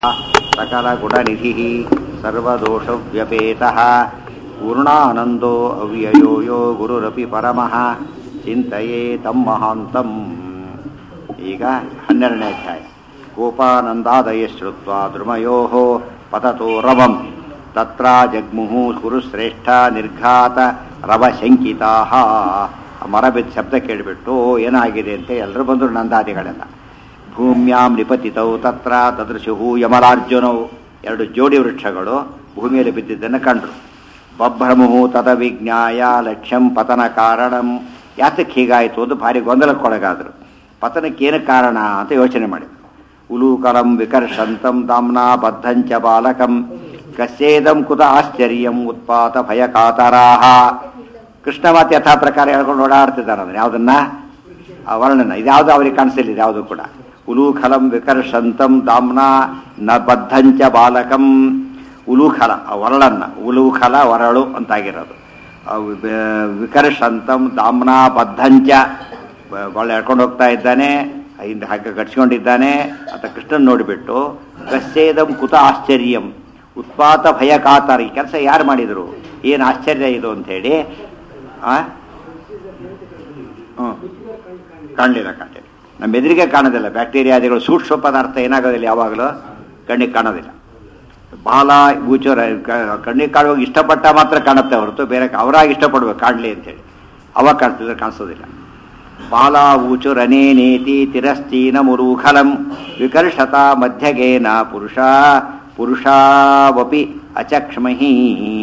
सकलगुणनिधिः सर्वदोषव्यपेतः पूर्णानन्दो अव्ययो यो ಗುರುರಪಿ ಪರಮಃ ಚಿಂತೆಯೇ ತಮ್ಮ ಮಹಾಂತಂ ಈಗ ಹನ್ನೆರಡನೇ ಅಧ್ಯಾಯ ಗೋಪಾನಂದಾದಯ ಶ್ರುತ್ವ ದ್ರುಮಯೋ ಪತತೋ ರವಂ ತತ್ರ ಜಗ್ಮುಹು ಕುರುಶ್ರೇಷ್ಠ ನಿರ್ಘಾತ ರವಶಂಕಿತಾ ಮರ ಬಿದ್ದ ಶಬ್ದ ಕೇಳಿಬಿಟ್ಟು ಏನಾಗಿದೆ ಅಂತ ಎಲ್ಲರೂ ಬಂದರು ನಂದಾದಿಗಳೆಲ್ಲ ಭೂಮ್ಯಾಂ ನಿಪತಿತೌ ತತ್ರ ತದೃಶು ಯಮಲಾರ್ಜುನವು ಎರಡು ಜೋಡಿ ವೃಕ್ಷಗಳು ಭೂಮಿಯಲ್ಲಿ ಬಿದ್ದಿದ್ದನ್ನು ಕಂಡ್ರು ಬಭ್ರಮುಹು ತದ ವಿಜ್ಞಾಯ ಲಕ್ಷ್ಯಂ ಪತನ ಕಾರಣಂ ಯಾತಕ್ಕೆ ಹೀಗಾಯಿತು ಅಂತ ಭಾರಿ ಗೊಂದಲಕ್ಕೊಳಗಾದರು ಪತನಕ್ಕೇನು ಕಾರಣ ಅಂತ ಯೋಚನೆ ಮಾಡಿದರು ಉಲೂಕಲಂ ವಿಕರ್ಷಂತಂ ದಾಮ್ನಾ ಬದ್ಧಂಚ ಬಾಲಕಂ ಕಸ್ಯೇದಂ ಕುತ ಆಶ್ಚರ್ಯಂ ಉತ್ಪಾತ ಭಯಕಾತರಾಹ ಕೃಷ್ಣ ಮಾತೆ ಯಥಾ ಪ್ರಕಾರ ಹೇಳ್ಕೊಂಡು ಓಡಾಡ್ತಿದ್ದಾರೆ ಅದನ್ನು ಯಾವುದನ್ನ ಆ ವರ್ಣನ ಇದ್ಯಾವುದು ಅವರಿಗೆ ಕಾಣಿಸಲಿಲ್ಲ ಯಾವುದು ಕೂಡ ಉಲೂಖಲಂ ವಿಕರ್ಷಂತಂ ದಾಮ್ನಾ ನ ಬದ್ಧಂಚ ಬಾಲಕಂ ಉಲೂಖಲ ಆ ವರಳನ್ನ ಉಲೂಖಲ ವರಳು ಅಂತಾಗಿರೋದು ಆ ವಿ- ವಿಕರ್ಷಂತಂ ದಾಮ್ನಾ ಬದ್ಧಂಚ ಒಳ್ಳೆ ಎಳ್ಕೊಂಡು ಹೋಗ್ತಾ ಇದ್ದಾನೆ ಹಿಂದೆ ಹಗ್ಗ ಕಟ್ಸ್ಕೊಂಡಿದ್ದಾನೆ ಅಂತ ಕೃಷ್ಣನ್ ನೋಡಿಬಿಟ್ಟು ಕಸ್ಯೇದಂ ಕುತ ಆಶ್ಚರ್ಯಂ ಉತ್ಪಾತ ಭಯ ಕಾತಾರ ಈ ಕೆಲಸ ಯಾರು ಮಾಡಿದರು ಏನು ಆಶ್ಚರ್ಯ ಇದು ಅಂಥೇಳಿ ಆ ಹ್ಞೂ ಕಾಣಲಿಲ್ಲ ಕಾಣಲಿಲ್ಲ ನಮ್ಮ ಎದುರಿಗೆ ಕಾಣೋದಿಲ್ಲ ಬ್ಯಾಕ್ಟೀರಿಯಾದಿಗಳು ಸೂಕ್ಷ್ಮ ಪದಾರ್ಥ ಏನಾಗೋದಿಲ್ಲ ಯಾವಾಗಲೂ ಕಣ್ಣಿಗೆ ಕಾಣೋದಿಲ್ಲ ಬಾಲ ಗೂಚರ ಕ- ಕಣ್ಣಿಗೆ ಕಾಣುವಾಗ ಇಷ್ಟಪಟ್ಟ ಮಾತ್ರ ಕಾಣುತ್ತೆ ಹೊರತು ಬೇರೆ ಅವರಾಗಿ ಇಷ್ಟಪಡ್ಬೇಕು ಕಾಣಲಿ ಅಂತೇಳಿ ಅವಾಗ ಕಾಣಿಸ್ತಿದ್ರೆ ಕಾಣಿಸೋದಿಲ್ಲ ಬಾಲ ಊಚುರನೇನೇತಿ ತಿರಸ್ತೀನ ಮುರುಖಲಂ ವಿಕರ್ಷತ ಮಧ್ಯಗೇನ ಪುರುಷ ಪುರುಷಾವಪಿ ಅಚಕ್ಷ್ಮಹಿ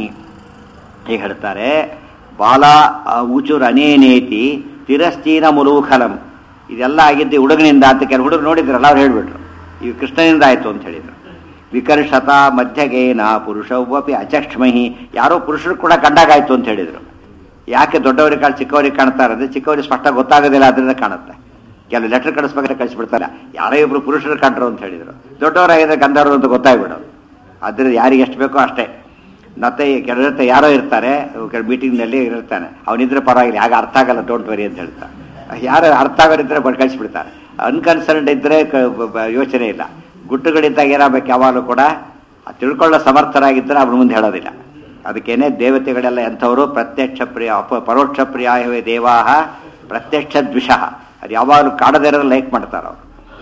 ಹೀಗೆ ಹೇಳ್ತಾರೆ ಬಾಲ ಊಚುರ್ ಅನೇನೇತಿ ತಿರಸ್ತೀನ ಮುಲೂಖಲಂ ಇದೆಲ್ಲ ಆಗಿದ್ದು ಈ ಹುಡುಗನಿಂದ ಅಂತ ಕೆಲವು ಹುಡುಗರು ನೋಡಿದ್ರಲ್ಲ ಅವ್ರು ಹೇಳ್ಬಿಟ್ರು ಈ ಕೃಷ್ಣನಿಂದ ಆಯ್ತು ಅಂತ ಹೇಳಿದ್ರು ವಿಕರ್ಷತ ಮಧ್ಯಗೇನ ಪುರುಷವಪಿ ಅಚಕ್ಷ್ಮಹಿ ಯಾರೋ ಪುರುಷರು ಕೂಡ ಕಂಡಾಗಾಯ್ತು ಅಂತ ಹೇಳಿದ್ರು ಯಾಕೆ ದೊಡ್ಡವರಿಗೆ ಕಾಣ್ ಚಿಕ್ಕವರಿಗೆ ಕಾಣ್ತಾರೆ ಅಂದ್ರೆ ಚಿಕ್ಕವರಿಗೆ ಸ್ಪಷ್ಟ ಗೊತ್ತಾಗೋದಿಲ್ಲ ಅದರಿಂದ ಕಾಣುತ್ತೆ ಕೆಲವು ಲೆಟರ್ ಕಳಿಸ್ಬೇಕಾದ್ರೆ ಕಳಿಸ್ಬಿಡ್ತಾರೆ ಯಾರೋ ಇಬ್ರು ಪುರುಷರು ಕಂಡ್ರು ಅಂತ ಹೇಳಿದ್ರು ದೊಡ್ಡವರಾಗಿದ್ರೆ ಗಂಧರ್ವರು ಅಂತ ಗೊತ್ತಾಗ್ಬಿಡೋದು ಅದ್ರಿಂದ ಯಾರಿಗೆ ಎಷ್ಟು ಬೇಕೋ ಅಷ್ಟೇ ಮತ್ತೆ ಕೆಲವ್ರ ಜೊತೆ ಯಾರೋ ಇರ್ತಾರೆ ಮೀಟಿಂಗ್ನಲ್ಲಿ ಇರ್ತಾನೆ ಅವನಿದ್ರೆ ಪರವಾಗಿಲ್ಲ ಆಗ ಅರ್ಥ ಆಗಲ್ಲ ಡೋಂಟ್ ವರಿ ಅಂತ ಹೇಳ್ತಾರೆ ಯಾರು ಅರ್ಥ ಆಗೋರಿದ್ರೆ ಬಟ್ ಕಳಿಸ್ಬಿಡ್ತಾರೆ ಅನ್ಕನ್ಸರ್ನ್ಡ್ ಇದ್ರೆ ಕ- ಬ- ಬ- ಯೋಚನೆ ಇಲ್ಲ ಗುಟ್ಟುಗಳಿದ್ದಾಗ ಏನಾಗಬೇಕು ಯಾವಾಗಲೂ ಕೂಡ ಆ ತಿಳ್ಕೊಳ್ಳೋ ಸಮರ್ಥರಾಗಿದ್ದರೆ ಅವ್ರ ಮುಂದೆ ಹೇಳೋದಿಲ್ಲ ಅದಕ್ಕೇನೆ ದೇವತೆಗಳೆಲ್ಲ ಎಂಥವರು ಪ್ರತ್ಯಕ್ಷ ಪ್ರಿಯ ಅಪ ಪರೋಕ್ಷ ಪ್ರಿಯಾಯವೇ ದೇವಾಹ ಪ್ರತ್ಯಕ್ಷ ದ್ವಿಷಃ ಅದು ಯಾವಾಗಲೂ ಕಾಡದೇ ಇರೋರು ಲೈಕ್ ಮಾಡ್ತಾರೆ ಅವರು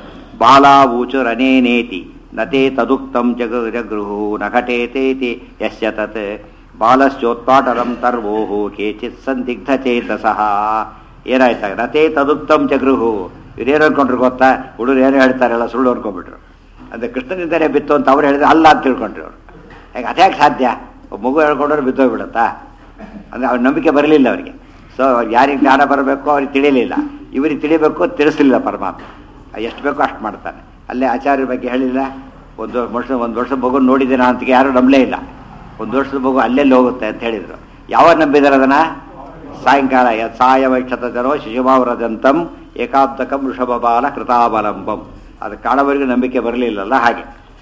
ಬಾಲ ಊಚುರನೇನೇತಿ ನತೆ ತದುಕ್ತಂ ಜಗ ಜಗೃಹು ನ ಘಟೇತೇತಿ ಯಶ್ಯ ತತ್ ಬಾಲಶ್ಚೋತ್ಪಾಟರಂ ತರ್ವೋಹು ಕೇಚಿತ್ ಸಂದಿಗ್ಧ ಚೇತಸಃ ಏನಾಯ್ತಾಗ ನತೆ ತದುಕ್ತಂ ಜಗೃಹು ಇವ್ರೇನು ಅನ್ಕೊಂಡ್ರು ಗೊತ್ತಾ ಹುಡುಗರು ಏನು ಹೇಳ್ತಾರಲ್ಲ ಸುಳ್ಳು ಅನ್ಕೊಂಡ್ಬಿಟ್ರು ಅಂದ್ರೆ ಕೃಷ್ಣನಿಂದಲೇ ಬಿತ್ತು ಅಂತ ಅವ್ರು ಹೇಳಿದ್ರೆ ಅಲ್ಲ ಅಂತ ತಿಳ್ಕೊಂಡ್ರು ಅವ್ರು ಯಾಕೆ ಅದ್ಯಾಕೆ ಸಾಧ್ಯ ಒಬ್ಬ ಮಗು ಹೇಳ್ಕೊಂಡ್ರೆ ಬಿದ್ದೋಗ್ಬಿಡುತ್ತಾ ಅಂದ್ರೆ ಅವ್ರ ನಂಬಿಕೆ ಬರಲಿಲ್ಲ ಅವರಿಗೆ ಸೊ ಯಾರಿಗೆ ಜ್ಞಾನ ಬರಬೇಕು ಅವ್ರಿಗೆ ತಿಳಿಲಿಲ್ಲ ಇವರಿಗೆ ತಿಳಿಬೇಕು ತಿಳಿಸಲಿಲ್ಲ ಪರಮಾತ್ಮ ಎಷ್ಟು ಬೇಕೋ ಅಷ್ಟು ಮಾಡ್ತಾನೆ ಅಲ್ಲೇ ಆಚಾರ್ಯರ ಬಗ್ಗೆ ಹೇಳಿಲ್ಲ ಒಂದು ವರ್ಷ ಒಂದು ವರ್ಷ ಮಗು ನೋಡಿದ್ದೀನ ಅಂತ ಯಾರು ನಂಬಲೇ ಇಲ್ಲ ಒಂದು ವರ್ಷದ ಮಗು ಅಲ್ಲೆಲ್ಲಿ ಹೋಗುತ್ತೆ ಅಂತ ಹೇಳಿದರು ಯಾವಾಗ ನಂಬಿದಾರೆ ಅದನ್ನ ಸಾಯಂಕಾಲ ಯ- ಸಾಯವೈಕ್ಷತ ಜನೋ ಶಿಶುಭಾವರದಂತಂ ಏಕಾಬ್ದಕಂ ವೃಷಭಬಾಲ ಕೃತಾವಲಂಬಂ ಅದು ಕಾಣವರೆಗೂ ನಂಬಿಕೆ ಬರಲಿಲ್ಲಲ್ಲ ಹಾಗೆ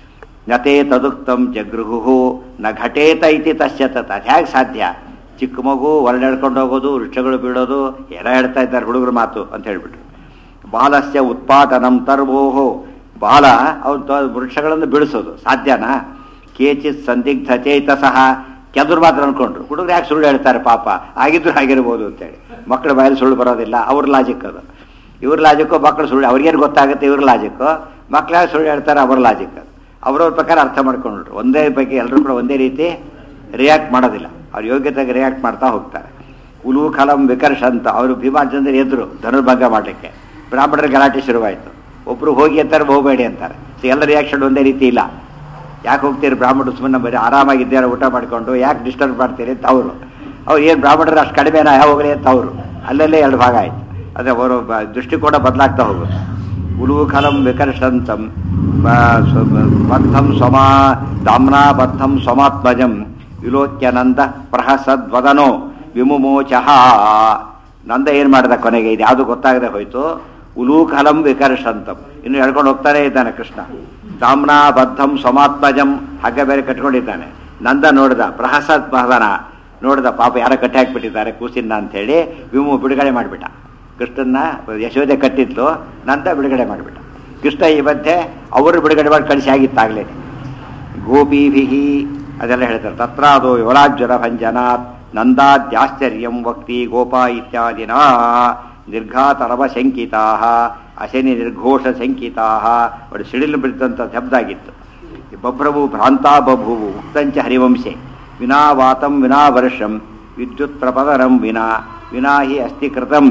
ನತೆ ತದುಕ್ತಂ ಜಗೃಹು ನ ಘಟೇತ ಇತಿ ತಸ್ಯ ತತ್ ಅದು ಹೇಗೆ ಸಾಧ್ಯ ಚಿಕ್ಕ ಮಗು ಹೊರನಡ್ಕೊಂಡು ಹೋಗೋದು ವೃಕ್ಷಗಳು ಬೀಳೋದು ಏನೋ ಹೇಳ್ತಾ ಇದ್ದಾರೆ ಹುಡುಗರ ಮಾತು ಅಂತ ಹೇಳ್ಬಿಟ್ರು ಬಾಲಸ್ಯ ಉತ್ಪಾಟನಂ ತರ್ವೋಹೋ ಬಾಲ ಅವ್ನು ವೃಕ್ಷಗಳನ್ನು ಬಿಡಿಸೋದು ಸಾಧ್ಯನಾ ಕೇಚಿತ್ ಸಂದಿಗ್ಧ ಚೇತಸಃ ಕೆದ್ರು ಮಾತ್ರ ಅನ್ಕೊಂಡ್ರು ಹುಡುಗರು ಯಾಕೆ ಸುಳ್ಳು ಹೇಳ್ತಾರೆ ಪಾಪ ಆಗಿದ್ರು ಆಗಿರ್ಬೋದು ಅಂತೇಳಿ ಮಕ್ಕಳ ಬಾಯಲ್ಲಿ ಸುಳ್ಳು ಬರೋದಿಲ್ಲ ಅವ್ರ ಲಾಜಿಕ್ ಅದು ಇವ್ರ ಲಾಜಿಕ್ಕು ಮಕ್ಕಳು ಸುಳ್ಳು ಅವ್ರಿಗೇನು ಗೊತ್ತಾಗುತ್ತೆ ಇವ್ರ ಲಾಜಿಕ್ಕು ಮಕ್ಕಳು ಯಾಕೆ ಸುಳ್ಳು ಹೇಳ್ತಾರೆ ಅವ್ರ ಲಾಜಿಕ್ ಅದು ಅವ್ರವ್ರ ಪ್ರಕಾರ ಅರ್ಥ ಮಾಡ್ಕೊಂಡ್ರು ಒಂದೇ ಬಗ್ಗೆ ಎಲ್ಲರೂ ಕೂಡ ಒಂದೇ ರೀತಿ ರಿಯಾಕ್ಟ್ ಮಾಡೋದಿಲ್ಲ ಅವ್ರ ಯೋಗ್ಯತೆಗೆ ರಿಯಾಕ್ಟ್ ಮಾಡ್ತಾ ಹೋಗ್ತಾರೆ ಉಲೂಖಲಂ ವಿಕರ್ಷ ಅಂತ ಅವರು ಭೀಮಾಚಂದ್ರ ಎದ್ರು ಧನುರ್ಭಂಗ ಮಾಡಲಿಕ್ಕೆ ಬ್ರಾಹ್ಮಣರ ಗಲಾಟೆ ಶುರುವಾಯಿತು ಒಬ್ರು ಹೋಗಿ ಅಂತಾರೆ ಹೋಗಬೇಡಿ ಅಂತಾರೆ ಸೊ ಎಲ್ಲ ರಿಯಾಕ್ಷನ್ ಒಂದೇ ರೀತಿ ಇಲ್ಲ ಯಾಕೆ ಹೋಗ್ತೀರಿ ಬ್ರಾಹ್ಮಣರು ಸುಮ್ಮನೆ ಬರೀ ಆರಾಮಾಗಿದ್ದಾರೆ ಊಟ ಮಾಡಿಕೊಂಡು ಯಾಕೆ ಡಿಸ್ಟರ್ಬ್ ಮಾಡ್ತೀರಿ ಅಂತ ಅವರು ಅವ್ರು ಏನು ಬ್ರಾಹ್ಮಣರು ಅಷ್ಟು ಕಡಿಮೆನಾ ಹೋಗಲಿ ಅಂತ ಅವರು ಅಲ್ಲಲ್ಲೇ ಎರಡು ಭಾಗ ಆಯ್ತು ಅದೇ ಅವರು ಬ- ದೃಷ್ಟಿಕೋನ ಬದಲಾಗ್ತಾ ಹೋಗುತ್ತೆ ಉಲೂಖಲಂ ವಿಕರ್ಷಂತಂ ಬ- ಸ್ವ- ಬದ್ಧಂ ಸ್ವಮಾ ದಾಮ್ನಾ ಬದ್ಧಂ ಸ್ವಮಾತ್ಮಜಂ ವಿಲೋಕ್ಯನಂದ ಪ್ರಹಸದ್ವದನೋ ವಿಮುಮೋಚಃ ನಂದ ಏನು ಮಾಡಿದ ಕೊನೆಗೆ ಇದು ಯಾವುದು ಗೊತ್ತಾಗದೆ ಹೋಯ್ತು ಉಲೂಖಲಂ ವಿಕರ್ಷಂತಂ ಇನ್ನು ಹೇಳ್ಕೊಂಡು ಹೋಗ್ತಾನೆ ಇದ್ದಾನೆ ಕೃಷ್ಣ ದಾಮ್ನಾ ಬದ್ಧಂ ಸ್ವಮಾತ್ಮಜಂ ಹಗ್ಗ ಬೇರೆ ಕಟ್ಕೊಂಡಿದ್ದಾನೆ ನಂದ ನೋಡಿದ ಪ್ರಹಸದ್ ವದನ ನೋಡಿದ ಪಾಪ ಯಾರೋ ಕಟ್ಟಿ ಹಾಕ್ಬಿಟ್ಟಿದ್ದಾರೆ ಕೂಸಿನ ಅಂತೇಳಿ ವಿಮು ಬಿಡುಗಡೆ ಮಾಡಿಬಿಟ್ಟ ಕೃಷ್ಣನ್ನ ಯಶೋದೆ ಕಟ್ಟಿದ್ಲು ನಂದ ಬಿಡುಗಡೆ ಮಾಡಿಬಿಟ್ಟ ಕೃಷ್ಣ ಈ ಮಧ್ಯೆ ಅವರು ಬಿಡುಗಡೆ ಮಾಡಿ ಕಳಿಸಿ ಆಗಿತ್ತಾಗಲೇ ಗೋಪೀಭಿ ಅದೆಲ್ಲ ಹೇಳ್ತಾರೆ ತತ್ರಾದೋ ಯುವರಾಜ್ವರ ಭಂಜನಾತ್ ನಂದಾದ್ಯಾಶ್ಚರ್ಯಂ ವಕ್ತಿ ಗೋಪಾ ಇತ್ಯಾದಿನ ನಿರ್ಘಾತರವ ಶಂಕಿತಾ ಅಶನಿ ನಿರ್ಘೋಷ ಶಂಕಿತಾ ಒಟ್ಟು ಸಿಡಿಲು ಬಿಡ್ತಂಥ ಶಬ್ದ ಆಗಿತ್ತು ಈ ಬಭ್ರವು ಭ್ರಾಂತಾ ಬಭುವು ಉಕ್ತಂಚ ಹರಿವಂಶೆ ವಿನಾ ವಾತಂ ವಿನಾ ವರ್ಷಂ ವಿದ್ಯುತ್ ಪ್ರಪದರಂ ವಿನಾ ವಿನಾ ಹಿ ಅಸ್ತಿ ಕೃತಂ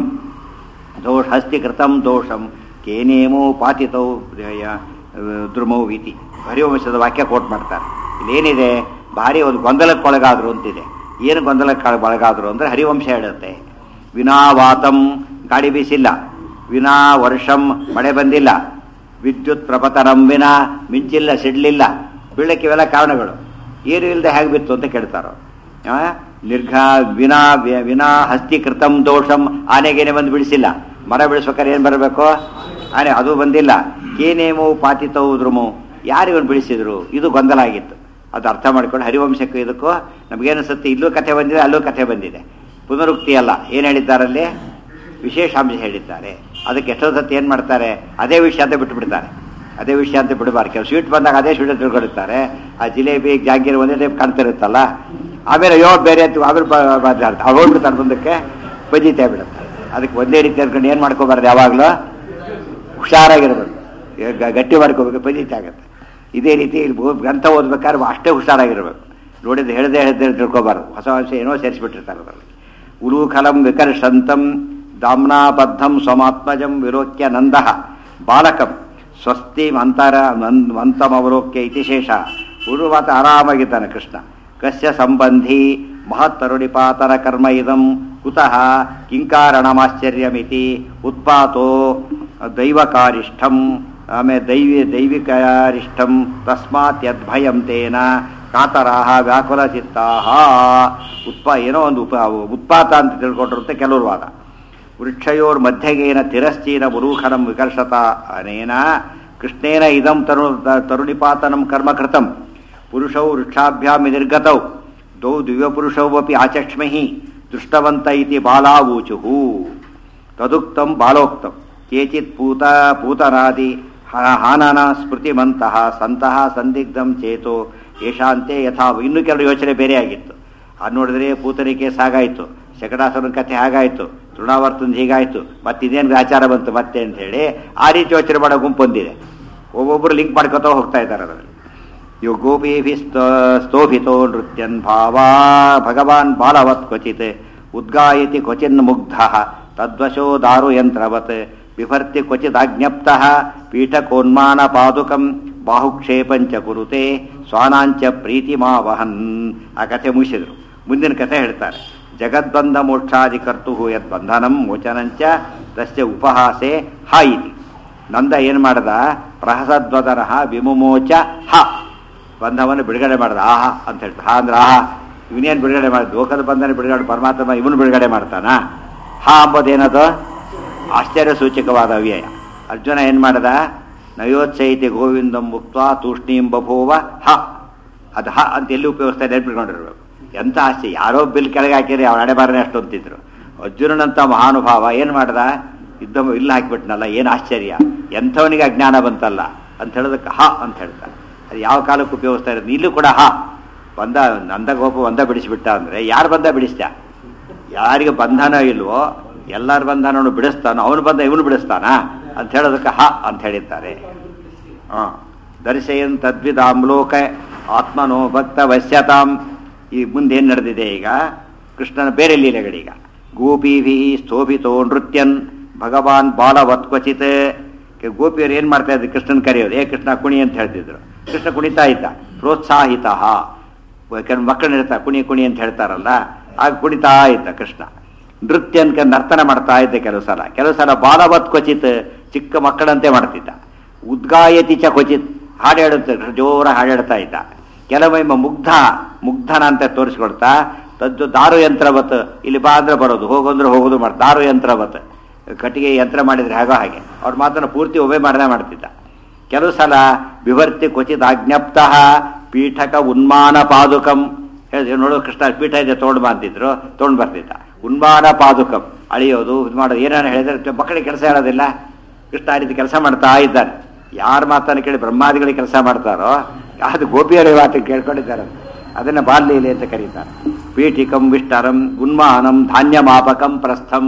ದೋಷ ಹಸ್ತಿ ಕೃತಂ ದೋಷಂ ಕೇನೇಮೋ ಪಾತಿತೌ ಯ- ದ್ರುಮೌ ಇತಿ ಹರಿವಂಶದ ವಾಕ್ಯ ಕೋಟ್ ಮಾಡ್ತಾರೆ ಇಲ್ಲೇನಿದೆ ಭಾರಿ ಒಂದು ಗೊಂದಲಕ್ಕೆ ಒಳಗಾದ್ರು ಅಂತಿದೆ ಏನು ಗೊಂದಲಕ್ಕೆ ಒಳಗಾದ್ರು ಅಂದರೆ ಹರಿವಂಶ ಹೇಳುತ್ತೆ ವಿನಾ ವಾತಂ ಗಾಳಿ ಬೀಸಿಲ್ಲ ವಿನಾ ವರ್ಷಂ ಮಳೆ ಬಂದಿಲ್ಲ ವಿದ್ಯುತ್ ಪ್ರಪತನಂ ವಿನಾ ಮಿಂಚಿಲ್ಲ ಸಿಡ್ಲಿಲ್ಲ ಬೀಳಕ್ಕೆ ಇವೆಲ್ಲ ಕಾರಣಗಳು ಏನು ಇಲ್ಲದೆ ಹೇಗೆ ಬಿತ್ತು ಅಂತ ಕೇಳ್ತಾರೋ ಆ? ನಿರ್ಘಾ ವಿನಾ ವಿ- ವಿನಾ ಹಸ್ತಿ ಕೃತಂ ದೋಷಂ ಆನೆಗೇನೆ ಬಂದು ಬಿಡಿಸಿಲ್ಲ ಮರ ಬಿಡಿಸ್ಬೇಕಾದ್ರೆ ಏನು ಬರಬೇಕು ಆನೆ ಅದು ಬಂದಿಲ್ಲ ಕೇನೇಮೋ ಪಾತಿತವು ದ್ರುಮು ಯಾರು ಇವನು ಬಿಡಿಸಿದ್ರು ಇದು ಗೊಂದಲ ಆಗಿತ್ತು ಅದು ಅರ್ಥ ಮಾಡ್ಕೊಂಡು ಹರಿವಂಶಕ್ಕೂ ಇದಕ್ಕೂ ನಮಗೇನಿಸುತ್ತೆ ಇಲ್ಲೂ ಕಥೆ ಬಂದಿದೆ ಅಲ್ಲೂ ಕಥೆ ಬಂದಿದೆ ಪುನರುಕ್ತಿ ಅಲ್ಲ ಏನು ಹೇಳಿದ್ದಾರಲ್ಲಿ ವಿಶೇಷಾಂಶ ಹೇಳಿದ್ದಾರೆ ಅದಕ್ಕೆ ಎಷ್ಟೋ ಸತಿ ಏನು ಮಾಡ್ತಾರೆ ಅದೇ ವಿಷಯ ಅಂತ ಬಿಟ್ಟು ಬಿಡ್ತಾರೆ ಅದೇ ವಿಷಯ ಅಂತ ಬಿಡಬಾರ್ದು ಕೆಲವು ಸ್ವೀಟ್ ಬಂದಾಗ ಅದೇ ಸ್ವೀಟ್ ತಿಳ್ಕೊಂಡಿರ್ತಾರೆ ಆ ಜಿಲೇಬಿ ಜಾಗೀರ್ ಒಂದೇ ಟೈಪ್ ಕಾಣ್ತಿರುತ್ತಲ್ಲ ಆಮೇಲೆ ಅಯ್ಯೋ ಬೇರೆ ಅಂತ ಆಮೇಲೆ ಮಾತಾಡ್ತಾರೆ ಅವ್ರು ಹೋಗ್ಬಿಡ್ತಾರೆ ಮುಂದಕ್ಕೆ ಬಜಿತೇ ಬಿಡುತ್ತೆ ಅದಕ್ಕೆ ಒಂದೇ ರೀತಿ ಅನ್ಕೊಂಡು ಏನು ಮಾಡ್ಕೋಬಾರ್ದು ಯಾವಾಗಲೂ ಹುಷಾರಾಗಿರ್ಬೇಕು ಈಗ ಗ- ಗಟ್ಟಿ ಮಾಡ್ಕೋಬೇಕು ಬಜಿತೆ ಆಗುತ್ತೆ ಇದೇ ರೀತಿ ಇಲ್ಲಿ ಬೋ- ಗ್ರಂಥ ಓದ್ಬೇಕಾದ್ರೆ ಅಷ್ಟೇ ಹುಷಾರಾಗಿರ್ಬೇಕು ನೋಡಿದ್ದು ಹೇಳ್ದೆ ಹೇಳ್ದೆ ತಿಳ್ಕೊಬಾರ್ದು ಹೊಸ ಹೊಸ ಏನೋ ಸೇರಿಸ್ಬಿಟ್ಟಿರ್ತಾರೆ ಅದರಲ್ಲಿ ಉಲೂಖಲಂ ವಿಕರ್ಷಂತಂ ದಾಮ್ನಾಬದ್ಧಂ ಸ್ವಮಾತ್ಮಜಂ ವಿಲೋಕ್ಯ ನಂದಃ ಬಾಲಕಂ ಸ್ವಸ್ತಿ ಮಂತರ ಮಂತಮವಲೋಕ್ಯ ಇತಿ ಶೇಷ ಉರುವಾತ ಆರಾಮಾಗಿದ್ದಾನೆ ಕೃಷ್ಣ ಕಸ್ಯ ಸಂಬಂಧಿ ಮಹತ್ತರುಣಿಪಾತರ ಕರ್ಮ ಇದಂ ಕುತಃ ಕಿಂಕಾರಣಮಾಶ್ಚರ್ಯಮಿತಿ ಉತ್ಪಾತೋ ದೈವಕಾರಿಷ್ಠಂ ಆಮೇಲೆ ದೈವಿ ದೈವಿಕಾರಿಷ್ಠಂ ತಸ್ಮಾತ್ ಯದ್ಭಯಂ ತೇನ ಕಾತರಾಹ ವ್ಯಾಕುಲಚಿತ್ತಾಹ ಉತ್ಪ ಏನೋ ಒಂದು ಉಪ ಉತ್ಪಾತ ಅಂತ ತಿಳ್ಕೊಂಡಿರುತ್ತೆ ಕೆಲವರು ವಾದ ವೃಕ್ಷಯೋರ್ ಮಧ್ಯಗೇನ ತಿರಶ್ಚೀನ ಮುರೂಖನಂ ವಿಕರ್ಷತ ಅನೇನ ಕೃಷ್ಣೇನ ಇದಂ ತರು ತರುಣಿಪಾತನಂ ಕರ್ಮ ಕೃತಂ ಪುರುಷೌ ವೃಕ್ಷಾಭ್ಯಾಂ ನಿರ್ಗತೌ ದೌ ದಿವ್ಯಪುರುಷೌ ಅಪಿ ಆಚಕ್ಷ್ಮಹಿ ದೃಷ್ಟವಂತ ಇತಿ ಬಾಲಾವೂಚುಹು ತದುಕ್ತಂ ಬಾಲೋಕ್ತಂ ಕೇಚಿತ್ ಪೂತ ಪೂತನಾದಿ ಹ- ಹಾನನ ಸ್ಮೃತಿಮಂತಹ ಸಂತಹ ಸಂದಿಗ್ಧಂ ಚೇತೋ ಯಶಾಂತೆ ಯಥಾ ಇನ್ನು ಕೆಲವು ಯೋಚನೆ ಬೇರೆ ಆಗಿತ್ತು ಅದು ನೋಡಿದ್ರೆ ಪೂತನಿಕೆ ಸಾಗಾಯಿತು ಶಕಟಾಸುರನ ಕಥೆ ಹಾಗಾಯಿತು ತೃಣಾವರ್ತನ ಹೀಗಾಯಿತು ಮತ್ತೆ ಇದೇನು ಆಚಾರ ಬಂತು ಮತ್ತೆ ಅಂತ ಹೇಳಿ ಆ ರೀತಿ ಯೋಚನೆ ಮಾಡೋ ಗುಂಪು ಹೊಂದಿದೆ ಒಬ್ಬೊಬ್ಬರು ಲಿಂಕ್ ಮಾಡ್ಕೊತಾ ಹೋಗ್ತಾ ಇದ್ದಾರೆ ಅದರಲ್ಲಿ ಇವು ಗೋಪೀಭಿ ಸ್ತೋಭಿತೋ ನೃತ್ಯನ್ ಭಾವಾ ಭಗವಾನ್ ಬಾಲವತ್ ಕ್ವಚಿತ್ ಉದ್ಗಾಯತಿ ಕ್ವಚಿನ್ ಮುಗ್ಧ ತದ್ವಶೋ ದಾರು ಯಂತ್ರವತ್ ಬಿಭರ್ತಿ ಕ್ವಚಿದಾಜ್ಞಪ್ತ ಪೀಠಕೋನ್ಮಾನ ಪಾದುಕಂ ಬಾಹುಕ್ಷೇಪಂಚ ಕುರುತೆ ಸ್ವಾನಾಂಚ ಪ್ರೀತಿಮಾವಹನ್ ಆ ಕಥೆ ಮುಗಿಸಿದ್ರು ಮುಂದಿನ ಕಥೆ ಹೇಳ್ತಾರೆ ಜಗದ್ಬಂಧ ಮೋಕ್ಷಾದಿ ಕರ್ತು ಯದ್ ಬಂಧನಂ ಮೋಚನಂಚ ತಸ್ಯ ಉಪಹಾಸೆ ಹ ಇತಿ ನಂದ ಏನು ಮಾಡ್ದ ಪ್ರಹಸದ್ವದರಹ ವಿಮುಮೋಚ ಹ ಬಂಧವನ್ನು ಬಿಡುಗಡೆ ಮಾಡ್ದ ಆಹ ಅಂತ ಹೇಳ್ತಾರೆ ಹಾ ಅಂದ್ರೆ ಆಹಾ ಇವನೇನು ಬಿಡುಗಡೆ ಮಾಡಿದ ಲೋಕದ ಬಂಧನ ಬಿಡುಗಡೆ ಪರಮಾತ್ಮ ಇವನು ಬಿಡುಗಡೆ ಮಾಡ್ತಾನ ಹಾ ಅಂಬೋದೇನದು ಆಶ್ಚರ್ಯ ಸೂಚಕವಾದ ಅವ್ಯಯ ಅರ್ಜುನ ಏನು ಮಾಡ್ದ ನಯೋತ್ಸೈತಿ ಗೋವಿಂದಂ ಮುಕ್ತ ತೂಷ್ಣೀಂ ಬಭೂವ ಹ ಅದು ಹ ಅಂತ ಎಲ್ಲಿ ಉಪಯೋಗಿಸ್ತಾ ನೆನ್ಪಿಟ್ಕೊಂಡಿರ್ಬೇಕು ಎಂತ ಆಸೆ ಯಾರೋ ಬಿಲ್ ಕೆಳಗೆ ಹಾಕಿರಿ ಅವ್ರ ಹಣೆಬಾರನೆ ಅಷ್ಟು ಅಂತಿದ್ರು ಅರ್ಜುನನಂತ ಮಹಾನುಭಾವ ಏನು ಮಾಡ್ದ ಯುದ್ಧ ಇಲ್ಲ ಹಾಕಿಬಿಟ್ನಲ್ಲ ಏನು ಆಶ್ಚರ್ಯ ಎಂಥವನಿಗೆ ಅಜ್ಞಾನ ಬಂತಲ್ಲ ಅಂತ ಹೇಳೋದಕ್ಕೆ ಹ ಅಂತ ಹೇಳ್ತಾರೆ ಅದು ಯಾವ ಕಾಲಕ್ಕೆ ಉಪಯೋಗಿಸ್ತಾ ಇರೋದು ಇಲ್ಲೂ ಕೂಡ ಹ ಬಂದ ನಂದಗೋಪ ಒಂದ ಬಿಡಿಸ್ಬಿಟ್ಟ ಅಂದರೆ ಯಾರು ಬಂದ ಬಿಡಿಸ್ತ ಯಾರಿಗೆ ಬಂಧನ ಇಲ್ವೋ ಎಲ್ಲರ ಬಂಧನವನ್ನು ಬಿಡಿಸ್ತಾನೋ ಅವನು ಬಂದ ಇವನು ಬಿಡಿಸ್ತಾನ ಅಂತ ಹೇಳೋದಕ್ಕೆ ಹ ಅಂತ ಹೇಳಿದ್ದಾರೆ ಹಾಂ ದರ್ಶಯನ್ ತದ್ವಿದಾಮ್ಲೋಕ ಆತ್ಮನೋ ಭಕ್ತ ವಶ್ಯತಾಂ ಈ ಮುಂದೆ ಏನು ನಡೆದಿದೆ ಈಗ ಕೃಷ್ಣನ ಬೇರೆ ಲೀಲೆಗಳೀಗ ಗೋಪೀಭಿ ಸ್ಥೋಭಿತೋ ನೃತ್ಯನ್ ಭಗವಾನ್ ಬಾಲವತ್ ಕ್ವಚಿತ್ ಗೋಪಿಯರು ಏನು ಮಾಡ್ತಾ ಇದ್ರು ಕೃಷ್ಣನ್ ಕರೆಯೋದು ಏ ಕೃಷ್ಣ ಕುಣಿ ಅಂತ ಹೇಳ್ತಿದ್ರು ಕೃಷ್ಣ ಕುಣಿತಾ ಇದ್ದ ಪ್ರೋತ್ಸಾಹಿತ ಯಾಕಂದ್ರೆ ಮಕ್ಕಳನ್ನ ಇರ್ತಾರೆ ಕುಣಿ ಕುಣಿ ಅಂತ ಹೇಳ್ತಾರಲ್ಲ ಆಗ ಕುಣಿತಾ ಇದ್ದ ಕೃಷ್ಣ ನೃತ್ಯ ಅನ್ಕ ನರ್ತನ ಮಾಡ್ತಾ ಇದ್ದ ಕೆಲವು ಸಲ ಕೆಲವು ಸಲ ಬಾಲವತ್ ಕ್ವಚಿತ್ ಚಿಕ್ಕ ಮಕ್ಕಳಂತೆ ಮಾಡ್ತಿದ್ದ ಉದ್ಗಾಯತಿ ಚ ಕ್ವಚಿತ್ ಹಾಡು ಹೇಳುತ್ತೆ ಜೋರ ಹಾಡು ಹೇಳ್ತಾ ಇದ್ದ ಕೆಲವೊಮ್ಮೆ ಮುಗ್ಧ ಮುಗ್ಧನ ಅಂತ ತೋರಿಸ್ಕೊಡ್ತಾ ತದ್ದು ದಾರು ಯಂತ್ರವತ್ ಇಲ್ಲಿ ಬಾ ಅಂದ್ರೆ ಬರೋದು ಹೋಗು ಅಂದ್ರೆ ಹೋಗೋದು ಮಾಡ್ ದಾರು ಯಂತ್ರವತ್ ಕಟ್ಟಿಗೆ ಯಂತ್ರ ಮಾಡಿದ್ರೆ ಹಾಗೋ ಹಾಗೆ ಅವ್ರ ಮಾತನ್ನು ಪೂರ್ತಿ ಒಬ್ಬೇ ಮಾಡದೆ ಮಾಡ್ತಿದ್ದ ಕೆಲವು ಸಲ ವಿವರ್ತಿ ಕ್ವಚಿತ್ ಆಜ್ಞಪ್ತ ಪೀಠಕ ಉನ್ಮಾನ ಪಾದುಕಂ ಹೇಳಿದ್ರು ನೋಡು ಕೃಷ್ಣ ಪೀಠ ಇದೆ ತೊಗೊಂಡು ಬಾ ಅಂತಿದ್ರು ತೊಗೊಂಡು ಬರ್ತಿದ್ದ ಉನ್ಮಾನ ಪಾದುಕಂ ಅಳಿಯೋದು ಇದು ಮಾಡೋದು ಏನೇನು ಹೇಳಿದ್ರೆ ಮಕ್ಕಳಿಗೆ ಕೆಲಸ ಹೇಳೋದಿಲ್ಲ ಕೃಷ್ಣ ಆ ರೀತಿ ಕೆಲಸ ಮಾಡ್ತಾ ಇದ್ದಾನೆ ಯಾರ ಮಾತನ್ನು ಕೇಳಿ ಬ್ರಹ್ಮಾದಿಗಳಿಗೆ ಕೆಲಸ ಮಾಡ್ತಾರೋ ಅದು ಗೋಪಿಯರ ಮಾತು ಕೇಳ್ಕೊಂಡಿದ್ದಾರೆ ಅದನ್ನ ಬಾಲ್ಯಲೆ ಅಂತ ಕರೀತಾರೆ ಪೀಠಿಕಂ ವಿಷ್ಟರಂ ಉನ್ಮಾನಂ ಧಾನ್ಯ ಮಾಪಕಂ ಪ್ರಸ್ಥಂ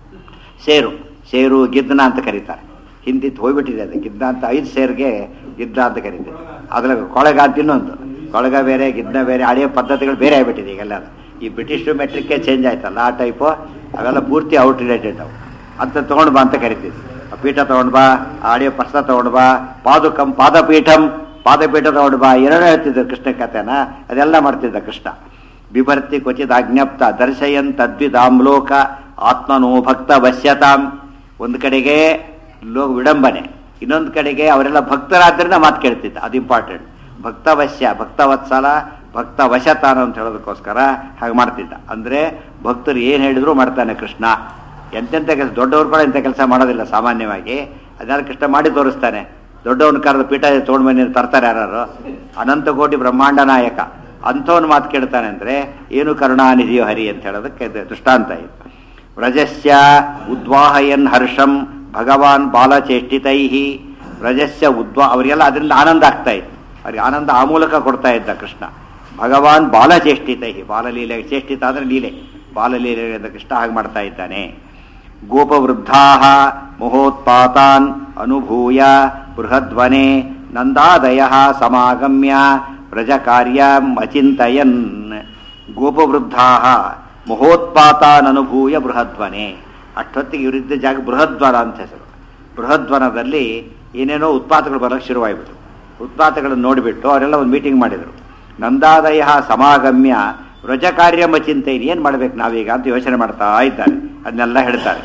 ಸೇರು ಸೇರು ಗಿದ್ನ ಅಂತ ಕರೀತಾರೆ ಹಿಂದಿತ್ತು ಹೋಗ್ಬಿಟ್ಟಿದೆ ಅದು ಗಿದ್ನ ಅಂತ ಐದು ಸೇರ್ಗೆ ಗಿದ್ದ ಅಂತ ಕರೀತಾರೆ ಅದ್ರಲ್ಲಿ ಕೊಳಗ ಅಂತ ಇನ್ನೊಂದು ಕೊಳಗ ಬೇರೆ ಗಿದ್ನ ಬೇರೆ ಹಳೆಯ ಪದ್ಧತಿಗಳು ಬೇರೆ ಆಗ್ಬಿಟ್ಟಿದೆ ಈಗೆಲ್ಲ ಈ ಬ್ರಿಟಿಷ್ ಮೆಟ್ರಿಕ್ಕೆ ಚೇಂಜ್ ಆಯ್ತಲ್ಲ ಆ ಟೈಪು ಅವೆಲ್ಲ ಪೂರ್ತಿ ಔಟ್ಡೇಟೆಡ್ ಅವು ಅಂತ ತಗೊಂಡು ಬಾ ಅಂತ ಕರಿತಿದ್ವಿ ಆ ಪೀಠ ತಗೊಂಡು ಬಾ ಆ ಹಳೆಯ ಪರ್ಸ ತಗೊಂಡು ಬಾ ಪಾದುಕಂ ಪಾದಪೀಠಂ ಪಾದಪೀಠ ತಗೊಂಡು ಬಾ ಏನೇನೋ ಹೇಳ್ತಿದ್ರು ಕೃಷ್ಣ ಕಥೆನ ಅದೆಲ್ಲ ಮಾಡ್ತಿದ್ದ ಕೃಷ್ಣ ಬಿಭರ್ತಿ ಕ್ವಚಿತ್ ಅಜ್ಞಪ್ತ ದರ್ಶಯನ್ ತದ್ವಿದಾಮ್ಲೋಕ ಆತ್ಮನೋ ಭಕ್ತ ವಶ್ಯತಾಂ ಒಂದು ಕಡೆಗೆ ಲೋ ವಿಡಂಬನೆ ಇನ್ನೊಂದು ಕಡೆಗೆ ಅವರೆಲ್ಲ ಭಕ್ತರಾದ್ರಿಂದ ಮಾತು ಕೇಳ್ತಿದ್ದ ಅದು ಇಂಪಾರ್ಟೆಂಟ್ ಭಕ್ತವಶ್ಯ ಭಕ್ತವತ್ಸಲ ಭಕ್ತ ವಶತಾನ ಅಂತ ಹೇಳೋದಕ್ಕೋಸ್ಕರ ಹಾಗೆ ಮಾಡ್ತಿದ್ದ ಅಂದ್ರೆ ಭಕ್ತರು ಏನು ಹೇಳಿದ್ರು ಮಾಡ್ತಾನೆ ಕೃಷ್ಣ ಎಂತೆಂಥ ಕೆಲಸ ದೊಡ್ಡವ್ರು ಕೂಡ ಇಂಥ ಕೆಲಸ ಮಾಡೋದಿಲ್ಲ ಸಾಮಾನ್ಯವಾಗಿ ಅದನ್ನೆಲ್ಲ ಕೃಷ್ಣ ಮಾಡಿ ತೋರಿಸ್ತಾನೆ ದೊಡ್ಡವನ ಕರೆದು ಪೀಠ ತೊಗೊಂಡು ಬಂದು ತರ್ತಾರೆ ಯಾರು ಅನಂತ ಕೋಟಿ ಬ್ರಹ್ಮಾಂಡ ನಾಯಕ ಅಂಥವನ್ ಮಾತು ಕೇಳ್ತಾನೆ ಅಂದ್ರೆ ಏನು ಕರುಣಾನಿಧಿಯೋ ಹರಿ ಅಂತ ಹೇಳೋದಕ್ಕೆ ಇದು ದೃಷ್ಟಾಂತ ಇದು ವ್ರಜಸ್ಯ ಉದ್ವಾಹಯನ್ ಹರ್ಷಂ ಭಗವಾನ್ ಬಾಲಚೇಷ್ಟಿತೈ ವ್ರಜಸ್ಯ ಉದ್ವಾ ಅವರಿಗೆಲ್ಲ ಅದರಿಂದ ಆನಂದ ಆಗ್ತಾ ಇತ್ತು ಅವ್ರಿಗೆ ಆನಂದ ಆ ಮೂಲಕ ಕೊಡ್ತಾ ಇದ್ದ ಕೃಷ್ಣ ಭಗವಾನ್ ಬಾಲಚೇಷ್ಟಿತೈ ಬಾಲಲೀಲೆ ಚೇಷ್ಟಿತ ಅಂದ್ರೆ ಲೀಲೆ ಬಾಲಲೀಲೆಯಿಂದ ಕೃಷ್ಣ ಹಾಗೆ ಮಾಡ್ತಾ ಇದ್ದಾನೆ ಗೋಪವೃದ್ಧಾ ಮಹೋತ್ಪಾತಾನ್ ಅನುಭೂಯ ಬೃಹದ್ವನೆ ನಂದಾದಯ ಸಮಾಗಮ್ಯ ವ್ರಜಕಾರ್ಯ ಅಚಿಂತಯನ್ ಗೋಪವೃದ್ಧಾ ಮಹೋತ್ಪಾತಾನ್ ಅನುಭೂಯ ಬೃಹದ್ವನೆ ಅಷ್ಟೊತ್ತಿಗೆ ಇವರಿದ್ದ ಜಾಗ ಬೃಹದ್ವನ ಅಂತ ಹೆಸರು ಬೃಹದ್ವನದಲ್ಲಿ ಏನೇನೋ ಉತ್ಪಾತಗಳು ಬರಕ್ಕೆ ಶುರುವಾಗ್ಬಿಟ್ಟು ಉತ್ಪಾತಗಳನ್ನು ನೋಡಿಬಿಟ್ಟು ಅವರೆಲ್ಲ ಒಂದು ಮೀಟಿಂಗ್ ಮಾಡಿದರು ನಂದಾದಯ ಸಮಾಗಮ್ಯ ವ್ರಜ ಕಾರ್ಯಮ ಚಿಂತೆ ಏನು ಮಾಡ್ಬೇಕು ನಾವೀಗ ಅಂತ ಯೋಚನೆ ಮಾಡ್ತಾ ಇದ್ದಾರೆ ಅದನ್ನೆಲ್ಲ ಹೇಳ್ತಾರೆ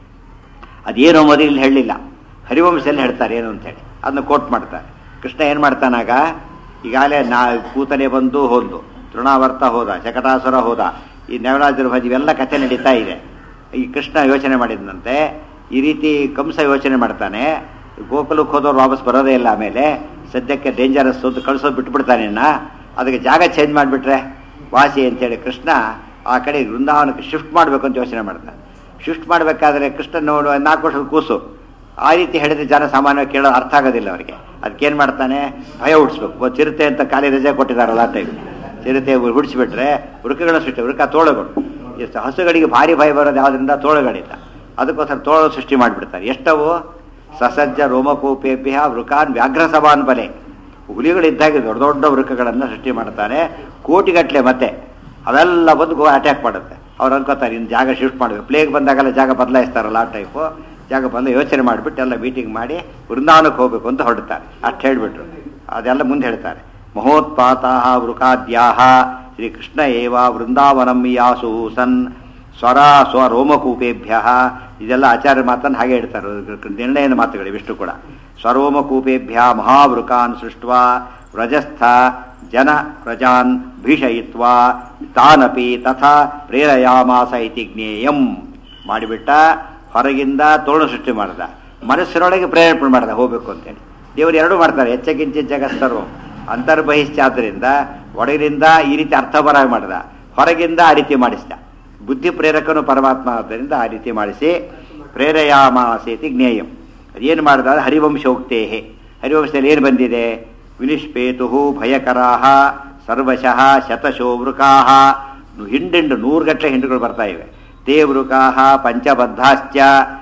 ಅದೇನೋ ಮೊದಲು ಹೇಳಲಿಲ್ಲ ಹರಿವಂಶದಲ್ಲಿ ಹೇಳ್ತಾರೆ ಏನು ಅಂತೇಳಿ ಅದನ್ನ ಕೋಟ್ ಮಾಡ್ತಾರೆ ಕೃಷ್ಣ ಏನು ಮಾಡ್ತಾನಾಗ ಈಗಾಗಲೇ ನಾ ಕೂತನೆ ಬಂದು ಹೋದ್ಲು ತೃಣಾವರ್ತ ಹೋದ ಶಕಟಾಸುರ ಹೋದ ಈ ನವರಾಜರ ಭಜಿ ಇವೆಲ್ಲ ಕಥೆ ನಡೀತಾ ಇದೆ ಈ ಕೃಷ್ಣ ಯೋಚನೆ ಮಾಡಿದಂತೆ ಈ ರೀತಿ ಕಂಸ ಯೋಚನೆ ಮಾಡ್ತಾನೆ ಗೋಕುಲಕ್ಕೆ ಹೋದವ್ರು ವಾಪಸ್ ಬರೋದೇ ಇಲ್ಲ ಆಮೇಲೆ ಸದ್ಯಕ್ಕೆ ಡೇಂಜರಸ್ ಅಂತ ಕಳ್ಸೋದು ಬಿಟ್ಬಿಡ್ತಾನೆ ಇನ್ನ ಅದಕ್ಕೆ ಜಾಗ ಚೇಂಜ್ ಮಾಡಿಬಿಟ್ರೆ ವಾಸಿ ಅಂತೇಳಿ ಕೃಷ್ಣ ಆ ಕಡೆ ವೃಂದಾವನಕ್ಕೆ ಶಿಫ್ಟ್ ಮಾಡಬೇಕು ಅಂತ ಯೋಚನೆ ಮಾಡ್ತಾನೆ ಶಿಫ್ಟ್ ಮಾಡಬೇಕಾದ್ರೆ ಕೃಷ್ಣ ನೋಡುವ ನಾಲ್ಕು ವರ್ಷದ ಕೂಸು ಆ ರೀತಿ ಹೇಳಿದ್ರೆ ಜನ ಸಾಮಾನ್ಯವಾಗಿ ಕೇಳೋದು ಅರ್ಥ ಆಗೋದಿಲ್ಲ ಅವರಿಗೆ ಅದಕ್ಕೇನು ಮಾಡ್ತಾನೆ ಭಯ ಹುಡ್ಸ್ಬೇಕು ಚಿರತೆ ಅಂತ ಖಾಲಿ ರಜೆ ಕೊಟ್ಟಿದ್ದಾರಲ್ಲ ಟೈಮ್ ಚಿರತೆ ಹುಡ್ಸಿಬಿಟ್ರೆ ವೃಕಗಳ ಸೃಷ್ಟಿ ವೃಕ ತೋಳುಗಳು ಎಷ್ಟು ಹಸುಗಳಿಗೆ ಭಾರಿ ಭಯ ಬರೋದು ಯಾವುದರಿಂದ ತೋಳುಗಳಿಂದ ಅದಕ್ಕೋಸ್ಕರ ತೋಳು ಸೃಷ್ಟಿ ಮಾಡಿಬಿಡ್ತಾರೆ ಎಷ್ಟವು ಸಸಜ್ಜ ರೋಮಕೂಪೇಭ್ಯ ವೃಕಾನ್ ವ್ಯಾಘ್ರ ಸಭಾನ್ ಬಲೆ ಹುಲಿಗಳಿದ್ದಾಗ ದೊಡ್ಡ ದೊಡ್ಡ ವೃಕಗಳನ್ನು ಸೃಷ್ಟಿ ಮಾಡ್ತಾನೆ ಕೋಟಿಗಟ್ಟಲೆ ಮತ್ತೆ ಅವೆಲ್ಲ ಬಂದು ಗೋ ಅಟ್ಯಾಕ್ ಮಾಡುತ್ತೆ ಅವ್ರು ಅನ್ಕೋತಾರೆ ಇನ್ನು ಜಾಗ ಶಿಫ್ಟ್ ಮಾಡಬೇಕು ಪ್ಲೇಗ್ ಬಂದಾಗೆಲ್ಲ ಜಾಗ ಬದಲಾಯಿಸ್ತಾರಲ್ಲ ಆ ಟೈಪು ಜಾಗ ಬಂದು ಯೋಚನೆ ಮಾಡಿಬಿಟ್ಟು ಎಲ್ಲ ಮೀಟಿಂಗ್ ಮಾಡಿ ವೃಂದಾವನಕ್ಕೆ ಹೋಗಬೇಕು ಅಂತ ಹೊರಡ್ತಾರೆ ಅಷ್ಟು ಹೇಳಿಬಿಟ್ರು ಅದೆಲ್ಲ ಮುಂದೆ ಹೇಳ್ತಾರೆ ಮಹೋತ್ಪಾತ ವೃಕಾದ್ಯಾಹ ಶ್ರೀಕೃಷ್ಣ ಏವ ವೃಂದಾವನಂ ಯಾಸು ಸನ್ ಸ್ವರ ಸ್ವ ರೋಮಕೂಪೇಭ್ಯ ಇದೆಲ್ಲ ಆಚಾರ್ಯ ಮಾತನ್ನು ಹಾಗೆ ಹೇಳ್ತಾರೆ ನಿರ್ಣಯದ ಮಾತುಗಳು ಇವಿಷ್ಟು ಕೂಡ ಸ್ವರೋಮಕೂಪೇಭ್ಯ ಮಹಾವೃಕಾನ್ ಸೃಷ್ಟ ವ್ರಜಸ್ಥ ಜನ ಪ್ರಜಾನ್ ಭೀಷಯಿತ್ವ ತಾನಪಿ ತಥಾ ಪ್ರೇರಯಾಮಾಸ ಇತಿ ಜ್ಞೇಯಂ ಮಾಡಿಬಿಟ್ಟ ಹೊರಗಿಂದ ತೋಳು ಸೃಷ್ಟಿ ಮಾಡ್ದ ಮನಸ್ಸಿನೊಳಗೆ ಪ್ರೇರೇಪಣೆ ಮಾಡ್ದ ಹೋಗ್ಬೇಕು ಅಂತೇಳಿ ದೇವರು ಎರಡೂ ಮಾಡ್ತಾರೆ ಹೆಚ್ಚಕ್ಕಿಂಚ ಜಗಸ್ತರು ಅಂತರ್ಬಹಿಶ್ಚಾದ್ರಿಂದ ಒಳಗಿನಿಂದ ಈ ರೀತಿ ಅರ್ಥಪರ ಮಾಡ್ದ ಹೊರಗಿಂದ ಆ ರೀತಿ ಮಾಡಿಸ್ದ ಬುದ್ಧಿ ಪ್ರೇರಕನು ಪರಮಾತ್ಮ ಆದ್ದರಿಂದ ಆ ರೀತಿ ಮಾಡಿಸಿ ಪ್ರೇರಯಾಮಾಸೇತಿ ಜ್ಞೇಯಂ ಅದೇನು ಮಾಡಿದ ಹರಿವಂಶೋಕ್ತೇಹೆ ಹರಿವಂಶದಲ್ಲಿ ಏನು ಬಂದಿದೆ ವಿನಿಷ್ಪೇತು ಭಯಕರಾಹ ಸರ್ವಶಃ ಶತಶೋ ವೃಕಾಹ ಹಿಂಡಿಂಡು ನೂರುಗಟ್ಟಲೆ ಹಿಂಡುಗಳು ಬರ್ತಾ ಇವೆ ತೇ ವೃಕಾಹ ಪಂಚಬದ್ಧಾಶ್ಚ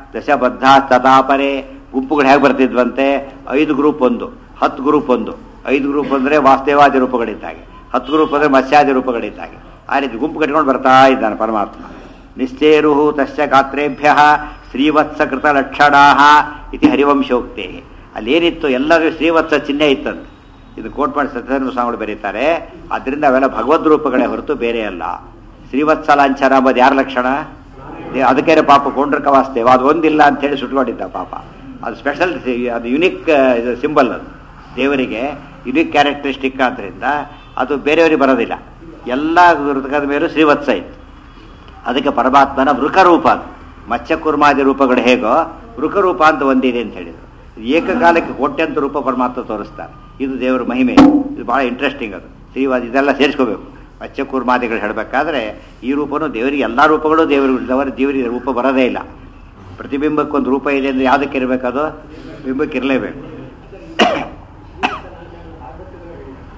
ದಶಬದ್ಧಾಸ್ತತಾಪರೆ ಗುಂಪುಗಳು ಹೇಗೆ ಬರ್ತಿದ್ವಂತೆ ಐದು ಗ್ರೂಪ್ ಒಂದು ಹತ್ತು ಗ್ರೂಪ್ ಒಂದು ಐದು ಗ್ರೂಪ್ ಅಂದರೆ ವಾಸ್ತೇವಾದಿ ರೂಪಗಳಿದ್ದಾಗೆ ಹತ್ತು ಗ್ರೂಪ್ ಅಂದರೆ ಮತ್ಸ್ಯಾದಿ ರೂಪಗಳಿದ್ದಾಗೆ ಆ ರೀತಿ ಗುಂಪು ಕಟ್ಕೊಂಡು ಬರ್ತಾ ಇದ್ದಾನೆ ಪರಮಾತ್ಮ ನಿಶ್ಚೇರು ತಸ್ಯ ಗಾತ್ರೇಭ್ಯ ಶ್ರೀವತ್ಸಕೃತ ಲಕ್ಷಣಾ ಇತಿ ಹರಿವಂಶೋಕ್ತೆ ಅಲ್ಲೇನಿತ್ತು ಎಲ್ಲರೂ ಶ್ರೀವತ್ಸ ಚಿಹ್ನೆ ಇತ್ತಂತೆ ಇದು ಕೋಟ್ ಮಾಡಿ ಸತ್ಯಧರ್ಮ ಸ್ವಾಮಿಗಳು ಬರೀತಾರೆ ಅದರಿಂದ ಅವೆಲ್ಲ ಭಗವದ್ ರೂಪಗಳೇ ಹೊರತು ಬೇರೆ ಅಲ್ಲ ಶ್ರೀವತ್ಸ ಲಾಂಛನ ಅಂಬೋದು ಯಾರ ಲಕ್ಷಣ ದೇ- ಅದಕ್ಕೆ ಪಾಪ ಕೊಂಡ್ರಕ ವಾಸ್ತೇವ ಅದು ಒಂದಿಲ್ಲ ಅಂತ ಹೇಳಿ ಸುಟ್ಕೊಂಡಿದ್ದ ಪಾಪ ಅದು ಸ್ಪೆಷಲ್ ಅದು ಯುನಿಕ್ ಇದು ಸಿಂಬಲ್ ಅದು ದೇವರಿಗೆ ಯುನಿಕ್ ಕ್ಯಾರೆಕ್ಟರಿಸ್ಟಿಕ್ ಆದ್ದರಿಂದ ಅದು ಬೇರೆಯವರಿಗೆ ಬರೋದಿಲ್ಲ ಎಲ್ಲ ವೃತಕದ ಮೇಲೂ ಶ್ರೀವತ್ಸ ಇತ್ತು ಅದಕ್ಕೆ ಪರಮಾತ್ಮನ ವೃಕರೂಪ ಅದು ಮತ್ಸ್ಯಕುರ್ಮಾದಿ ರೂಪಗಳು ಹೇಗೋ ವೃಕರೂಪ ಅಂತ ಒಂದಿದೆ ಅಂತ ಹೇಳಿದರು ಏಕಕಾಲಕ್ಕೆ ಕೋಟ್ಯಂತ ರೂಪ ಪರಮಾತ್ಮ ತೋರಿಸ್ತಾರೆ ಇದು ದೇವರ ಮಹಿಮೆ ಇದು ಬಹಳ ಇಂಟ್ರೆಸ್ಟಿಂಗ್ ಅದು ಶ್ರೀವಾದ ಇದೆಲ್ಲ ಸೇರಿಸ್ಕೋಬೇಕು ಮತ್ಸ್ಯಕೂರ್ಮಾದಿಗಳು ಹೇಳಬೇಕಾದ್ರೆ ಈ ರೂಪನೂ ದೇವರಿಗೆ ಎಲ್ಲ ರೂಪಗಳು ದೇವರು ದೇವರ ದೇವರಿಗೆ ರೂಪ ಬರೋದೇ ಇಲ್ಲ ಪ್ರತಿಬಿಂಬಕ್ಕೊಂದು ರೂಪ ಇದೆ ಅಂದರೆ ಯಾವುದಕ್ಕೆ ಇರಬೇಕದು ಬಿಂಬಕ್ಕೆ ಇರಲೇಬೇಕು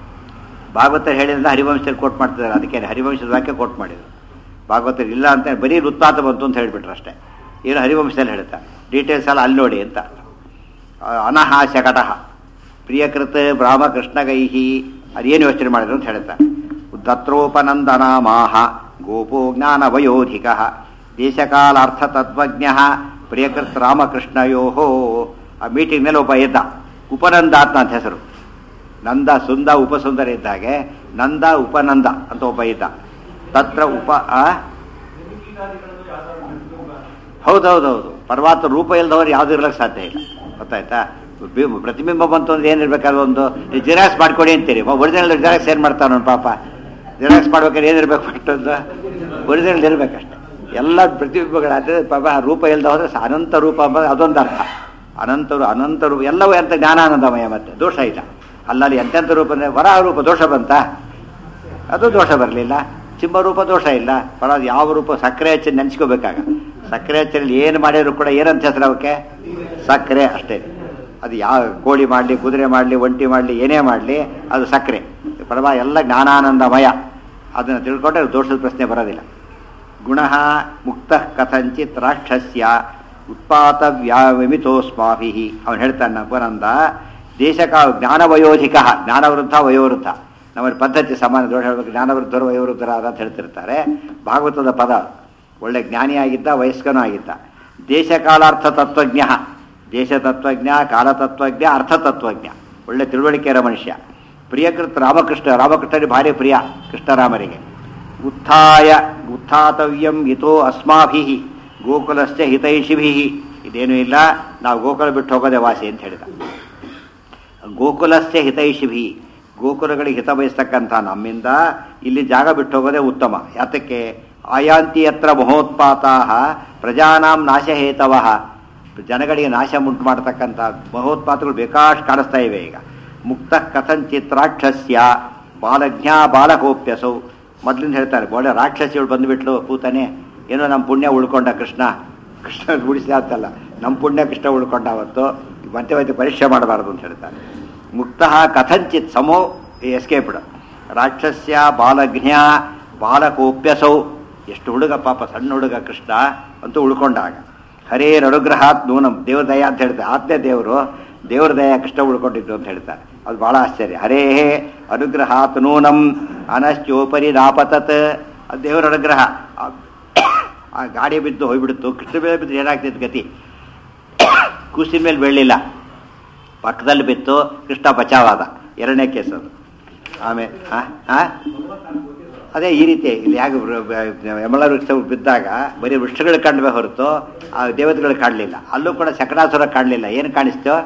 ಭಾಗವತ ಹೇಳಿದ್ರೆ ಹರಿವಂಶದಲ್ಲಿ ಕೋಟ್ ಮಾಡ್ತಿದ್ದಾರೆ ಅದಕ್ಕೆ ಹರಿವಂಶದ ವಾಕ್ಯ ಕೋಟ್ ಮಾಡಿದ್ರು ಭಾಗವತರು ಇಲ್ಲ ಅಂತ ಬರೀ ವೃತ್ತಾಂತ ಬಂತು ಅಂತ ಹೇಳ್ಬಿಟ್ರು ಅಷ್ಟೇ ಏನು ಹರಿವಂಶದಲ್ಲಿ ಹೇಳ್ತಾರೆ ಡೀಟೇಲ್ಸ್ ಎಲ್ಲ ಅಲ್ಲಿ ನೋಡಿ ಅಂತ ಆ, ಅನಹ ಶಕಟಃ ಪ್ರಿಯಕೃತ ಬ್ರಾಹ್ಮಕೃಷ್ಣಗೈಹಿ ಅದೇನು ಯೋಚನೆ ಮಾಡಿದ್ರು ಅಂತ ಹೇಳ್ತಾರೆ ದತ್ರೋಪನಂದನಾಮಾಹ ಗೋಪೋ ಜ್ಞಾನವಯೋಧಿಕ ದೇಶಕಾಲಾರ್ಥ ತತ್ವಜ್ಞ ಪ್ರಿಯಕೃತ್ ರಾಮಕೃಷ್ಣಯೋ ಆ ಮೀಟಿಂಗ್ನಲ್ಲಿ ಒಬ್ಬ ಇದ್ದ ಉಪನಂದಾತ್ಮ ಅಂತ ಹೆಸರು ನಂದ ಸುಂದ ಉಪಸುಂದರ ಇದ್ದಾಗೆ ನಂದ ಉಪನಂದ ಅಂತ ಒಬ್ಬ ಇದ್ದ ತತ್ರ ಉಪ ಆ ಹೌದೌದೌದು ಪರಮಾತ್ಮ ರೂಪ ಇಲ್ದವ್ರು ಯಾವ್ದು ಇರ್ಲಿಕ್ಕೆ ಸಾಧ್ಯ ಇಲ್ಲ ಗೊತ್ತಾಯ್ತಾ ಬಿ- ಪ್ರತಿಬಿಂಬ ಬಂತು ಅಂದ್ರೆ ಏನಿರ್ಬೇಕಾದ್ರೆ ಒಂದು ಜಿರಾಕ್ಸ್ ಮಾಡ್ಕೊಡಿ ಅಂತೀರಿ ಒರಿಜಿನಲ್ ಜಿರಾಕ್ಸ್ ಏನ್ ಮಾಡ್ತಾನ ಪಾಪ ಜಿರಾಕ್ಸ್ ಮಾಡ್ಬೇಕಾದ್ರೆ ಏನಿರ್ಬೇಕು ಅಷ್ಟೊಂದು ಒರಿಜಿನಲ್ ಇರ್ಬೇಕಷ್ಟೆ ಎಲ್ಲ ಪ್ರತಿಬಿಂಬಗಳಾದ್ರೆ ಪಾಪ ಆ ರೂಪ ಇಲ್ದ ಹೋದ್ರೆ ಸ- ಅನಂತ ರೂಪ ಅಂಬ- ಅದೊಂದು ಅರ್ಥ ಅನಂತರು ಅನಂತ ರೂಪ ಎಲ್ಲವೂ ಎಂತ ಜ್ಞಾನಾನಂದಮಯ ಮತ್ತೆ ದೋಷ ಇಲ್ಲ ಅಲ್ಲಲ್ಲಿ ಎಂತೆಂಥ ರೂಪ ಅಂದ್ರೆ ವರ ರೂಪ ದೋಷ ಬಂತ ಅದು ದೋಷ ಬರಲಿಲ್ಲ ಚಿಮ್ಮ ರೂಪ ದೋಷ ಇಲ್ಲ ಪರ ಯಾವ ರೂಪ ಸಕ್ಕರೆ ಹಚ್ಚಿ ನೆನ್ಸ್ಕೋಬೇಕಾಗ ಸಕ್ಕರೆ ಹಚ್ಚಲ್ಲಿ ಏನು ಮಾಡಿದ್ರು ಕೂಡ ಏನಂತ ಹೆಸರು ಅವಕ್ಕೆ ಸಕ್ಕರೆ ಅಷ್ಟೇ ಅದು ಯಾವ ಕೋಳಿ ಮಾಡಲಿ ಕುದುರೆ ಮಾಡಲಿ ಒಂಟಿ ಮಾಡಲಿ ಏನೇ ಮಾಡಲಿ ಅದು ಸಕ್ಕರೆ ಪರಮ ಎಲ್ಲ ಜ್ಞಾನಾನಂದಮಯ ಅದನ್ನು ತಿಳ್ಕೊಂಡ್ರೆ ದೋಷದ ಪ್ರಶ್ನೆ ಬರೋದಿಲ್ಲ ಗುಣ ಮುಕ್ತ ಕಥಂಚಿತ್ ರಾಕ್ಷಸ್ಯ ಉತ್ಪಾತ ವ್ಯಾಮಿತೋಸ್ಮಾಭಿ ಅವನು ಹೇಳ್ತಾನೆ ಉಪನಂದ ದೇಶಕ ಜ್ಞಾನವಯೋಧಿಕ ಜ್ಞಾನವೃದ್ಧ ವಯೋವೃದ್ಧ ನಮ್ಮಲ್ಲಿ ಪದ್ಧತಿ ಸಮಾನ ದೊಡ್ಡ ಹೇಳ್ಬೇಕು ಜ್ಞಾನವೃದ್ಧರು ವಯೋವೃದ್ಧರ ಅಂತ ಹೇಳ್ತಿರ್ತಾರೆ ಭಾಗವತದ ಪದ ಒಳ್ಳೆ ಜ್ಞಾನಿಯಾಗಿದ್ದ ವಯಸ್ಕನೂ ಆಗಿದ್ದ ದೇಶಕಾಲಾರ್ಥ ತತ್ವಜ್ಞ ದೇಶ ತತ್ವಜ್ಞ ಕಾಲತತ್ವಜ್ಞ ಅರ್ಥತತ್ವಜ್ಞ ಒಳ್ಳೆ ತಿಳುವಳಿಕೆ ಇರೋ ಮನುಷ್ಯ ಪ್ರಿಯಕೃತ್ ರಾಮಕೃಷ್ಣ ರಾಮಕೃಷ್ಣರಿಗೆ ಭಾರಿ ಪ್ರಿಯ ಕೃಷ್ಣರಾಮರಿಗೆ ಉತ್ಥಾಯ ಉತ್ಥಾತವ್ಯಂ ಹಿತೋ ಅಸ್ಮಾಭಿ ಗೋಕುಲಸ್ಯ ಹಿತೈಷಿಭಿ ಇದೇನೂ ಇಲ್ಲ ನಾವು ಗೋಕುಲ ಬಿಟ್ಟು ಹೋಗೋದೇ ವಾಸಿ ಅಂತ ಹೇಳಿದ ಗೋಕುಲಸ್ಯ ಹಿತೈಷಿಭಿ ಗೋಕುಲಗಳಿಗೆ ಹಿತ ಬಯಸ್ತಕ್ಕಂಥ ನಮ್ಮಿಂದ ಇಲ್ಲಿ ಜಾಗ ಬಿಟ್ಟು ಹೋಗೋದೇ ಉತ್ತಮ ಯಾತಕ್ಕೆ ಆಯಾಂತಿ ಹತ್ರ ಮಹೋತ್ಪಾತಾ ಪ್ರಜಾನಾಂ ನಾಶಹೇತವ ಜನಗಳಿಗೆ ನಾಶ ಉಂಟು ಮಾಡತಕ್ಕಂಥ ಮಹೋತ್ಪಾತಗಳು ಬೇಕಾಷ್ಟು ಕಾಣಿಸ್ತಾ ಇವೆ ಈಗ ಮುಕ್ತ ಕಥಂಚಿತ್ ರಾಕ್ಷಸ್ಯ ಬಾಲಜ್ಞಾ ಬಾಲಕೋಪ್ಯಸೌ ಮೊದ್ಲಿಂದ ಹೇಳ್ತಾರೆ ಒಳ್ಳೆ ರಾಕ್ಷಸಿಗಳು ಬಂದುಬಿಟ್ಲು ಪೂತನೆ ಏನೋ ನಮ್ಮ ಪುಣ್ಯ ಉಳ್ಕೊಂಡ ಕೃಷ್ಣ ಕೃಷ್ಣ ಉಳಿಸಿದ ಅಂತಲ್ಲ ನಮ್ಮ ಪುಣ್ಯ ಕೃಷ್ಣ ಉಳ್ಕೊಂಡ ಅವತ್ತು ಮತ್ತೆ ಮತ್ತೆ ಪರೀಕ್ಷೆ ಮಾಡಬಾರದು ಅಂತ ಹೇಳ್ತಾರೆ ಮುಕ್ತ ಕಥಂಚಿತ್ ಸಮೋ ಎಸ್ಕೇಪ್ಡ್ ರಾಕ್ಷಸ್ಯ ಬಾಲಜ್ಞ ಬಾಲಕೋಪ್ಯಸೌ ಎಷ್ಟು ಹುಡುಗ ಪಾಪ ಸಣ್ಣ ಹುಡುಗ ಕೃಷ್ಣ ಅಂತೂ ಉಳ್ಕೊಂಡಾಗ ಹರೇರ್ ಅನುಗ್ರಹಾತ್ ನೂನಂ ದೇವ್ರ ದಯ ಅಂತ ಹೇಳ್ತಾರೆ ಆದ್ಯ ದೇವರು ದೇವ್ರ ದಯ ಕೃಷ್ಣ ಉಳ್ಕೊಂಡಿದ್ದು ಅಂತ ಹೇಳ್ತಾರೆ ಅದು ಬಹಳ ಆಶ್ಚರ್ಯ ಹರೇ ಅನುಗ್ರಹಾತ್ ನೂನಂ ಅನಶ್ಚೋಪರಿ ನಾಪತತ್ ಅದು ದೇವರ ಅನುಗ್ರಹ ಆ- ಆ ಗಾಡಿ ಬಿದ್ದು ಹೋಗ್ಬಿಡ್ತು ಕೃಷ್ಣ ಮೇಲೆ ಬಿದ್ದು ಏನಾಗ್ತಿತ್ತು ಗತಿ ಕೂಸಿನ ಮೇಲೆ ಬೀಳಲಿಲ್ಲ ಪಕ್ಕದಲ್ಲಿ ಬಿತ್ತು ಕೃಷ್ಣ ಬಚಾವಾದ ಎರಡನೇ ಕೇಸ್ ಅದು ಆಮೇಲೆ ಆ ಆ? ಅದೇ ಈ ರೀತಿ ಇಲ್ಲಿ ಹೇಗೆ ಯಮಳ ವೃಕ್ಷ ಬಿದ್ದಾಗ ಬರೀ ವೃಕ್ಷಗಳು ಕಂಡ್ವೆ ಹೊರತು ಆ ದೇವತೆಗಳು ಕಾಣಲಿಲ್ಲ ಅಲ್ಲೂ ಕೂಡ ಶಕಟಾಸುರ ಕಾಣಲಿಲ್ಲ ಏನು ಕಾಣಿಸ್ತು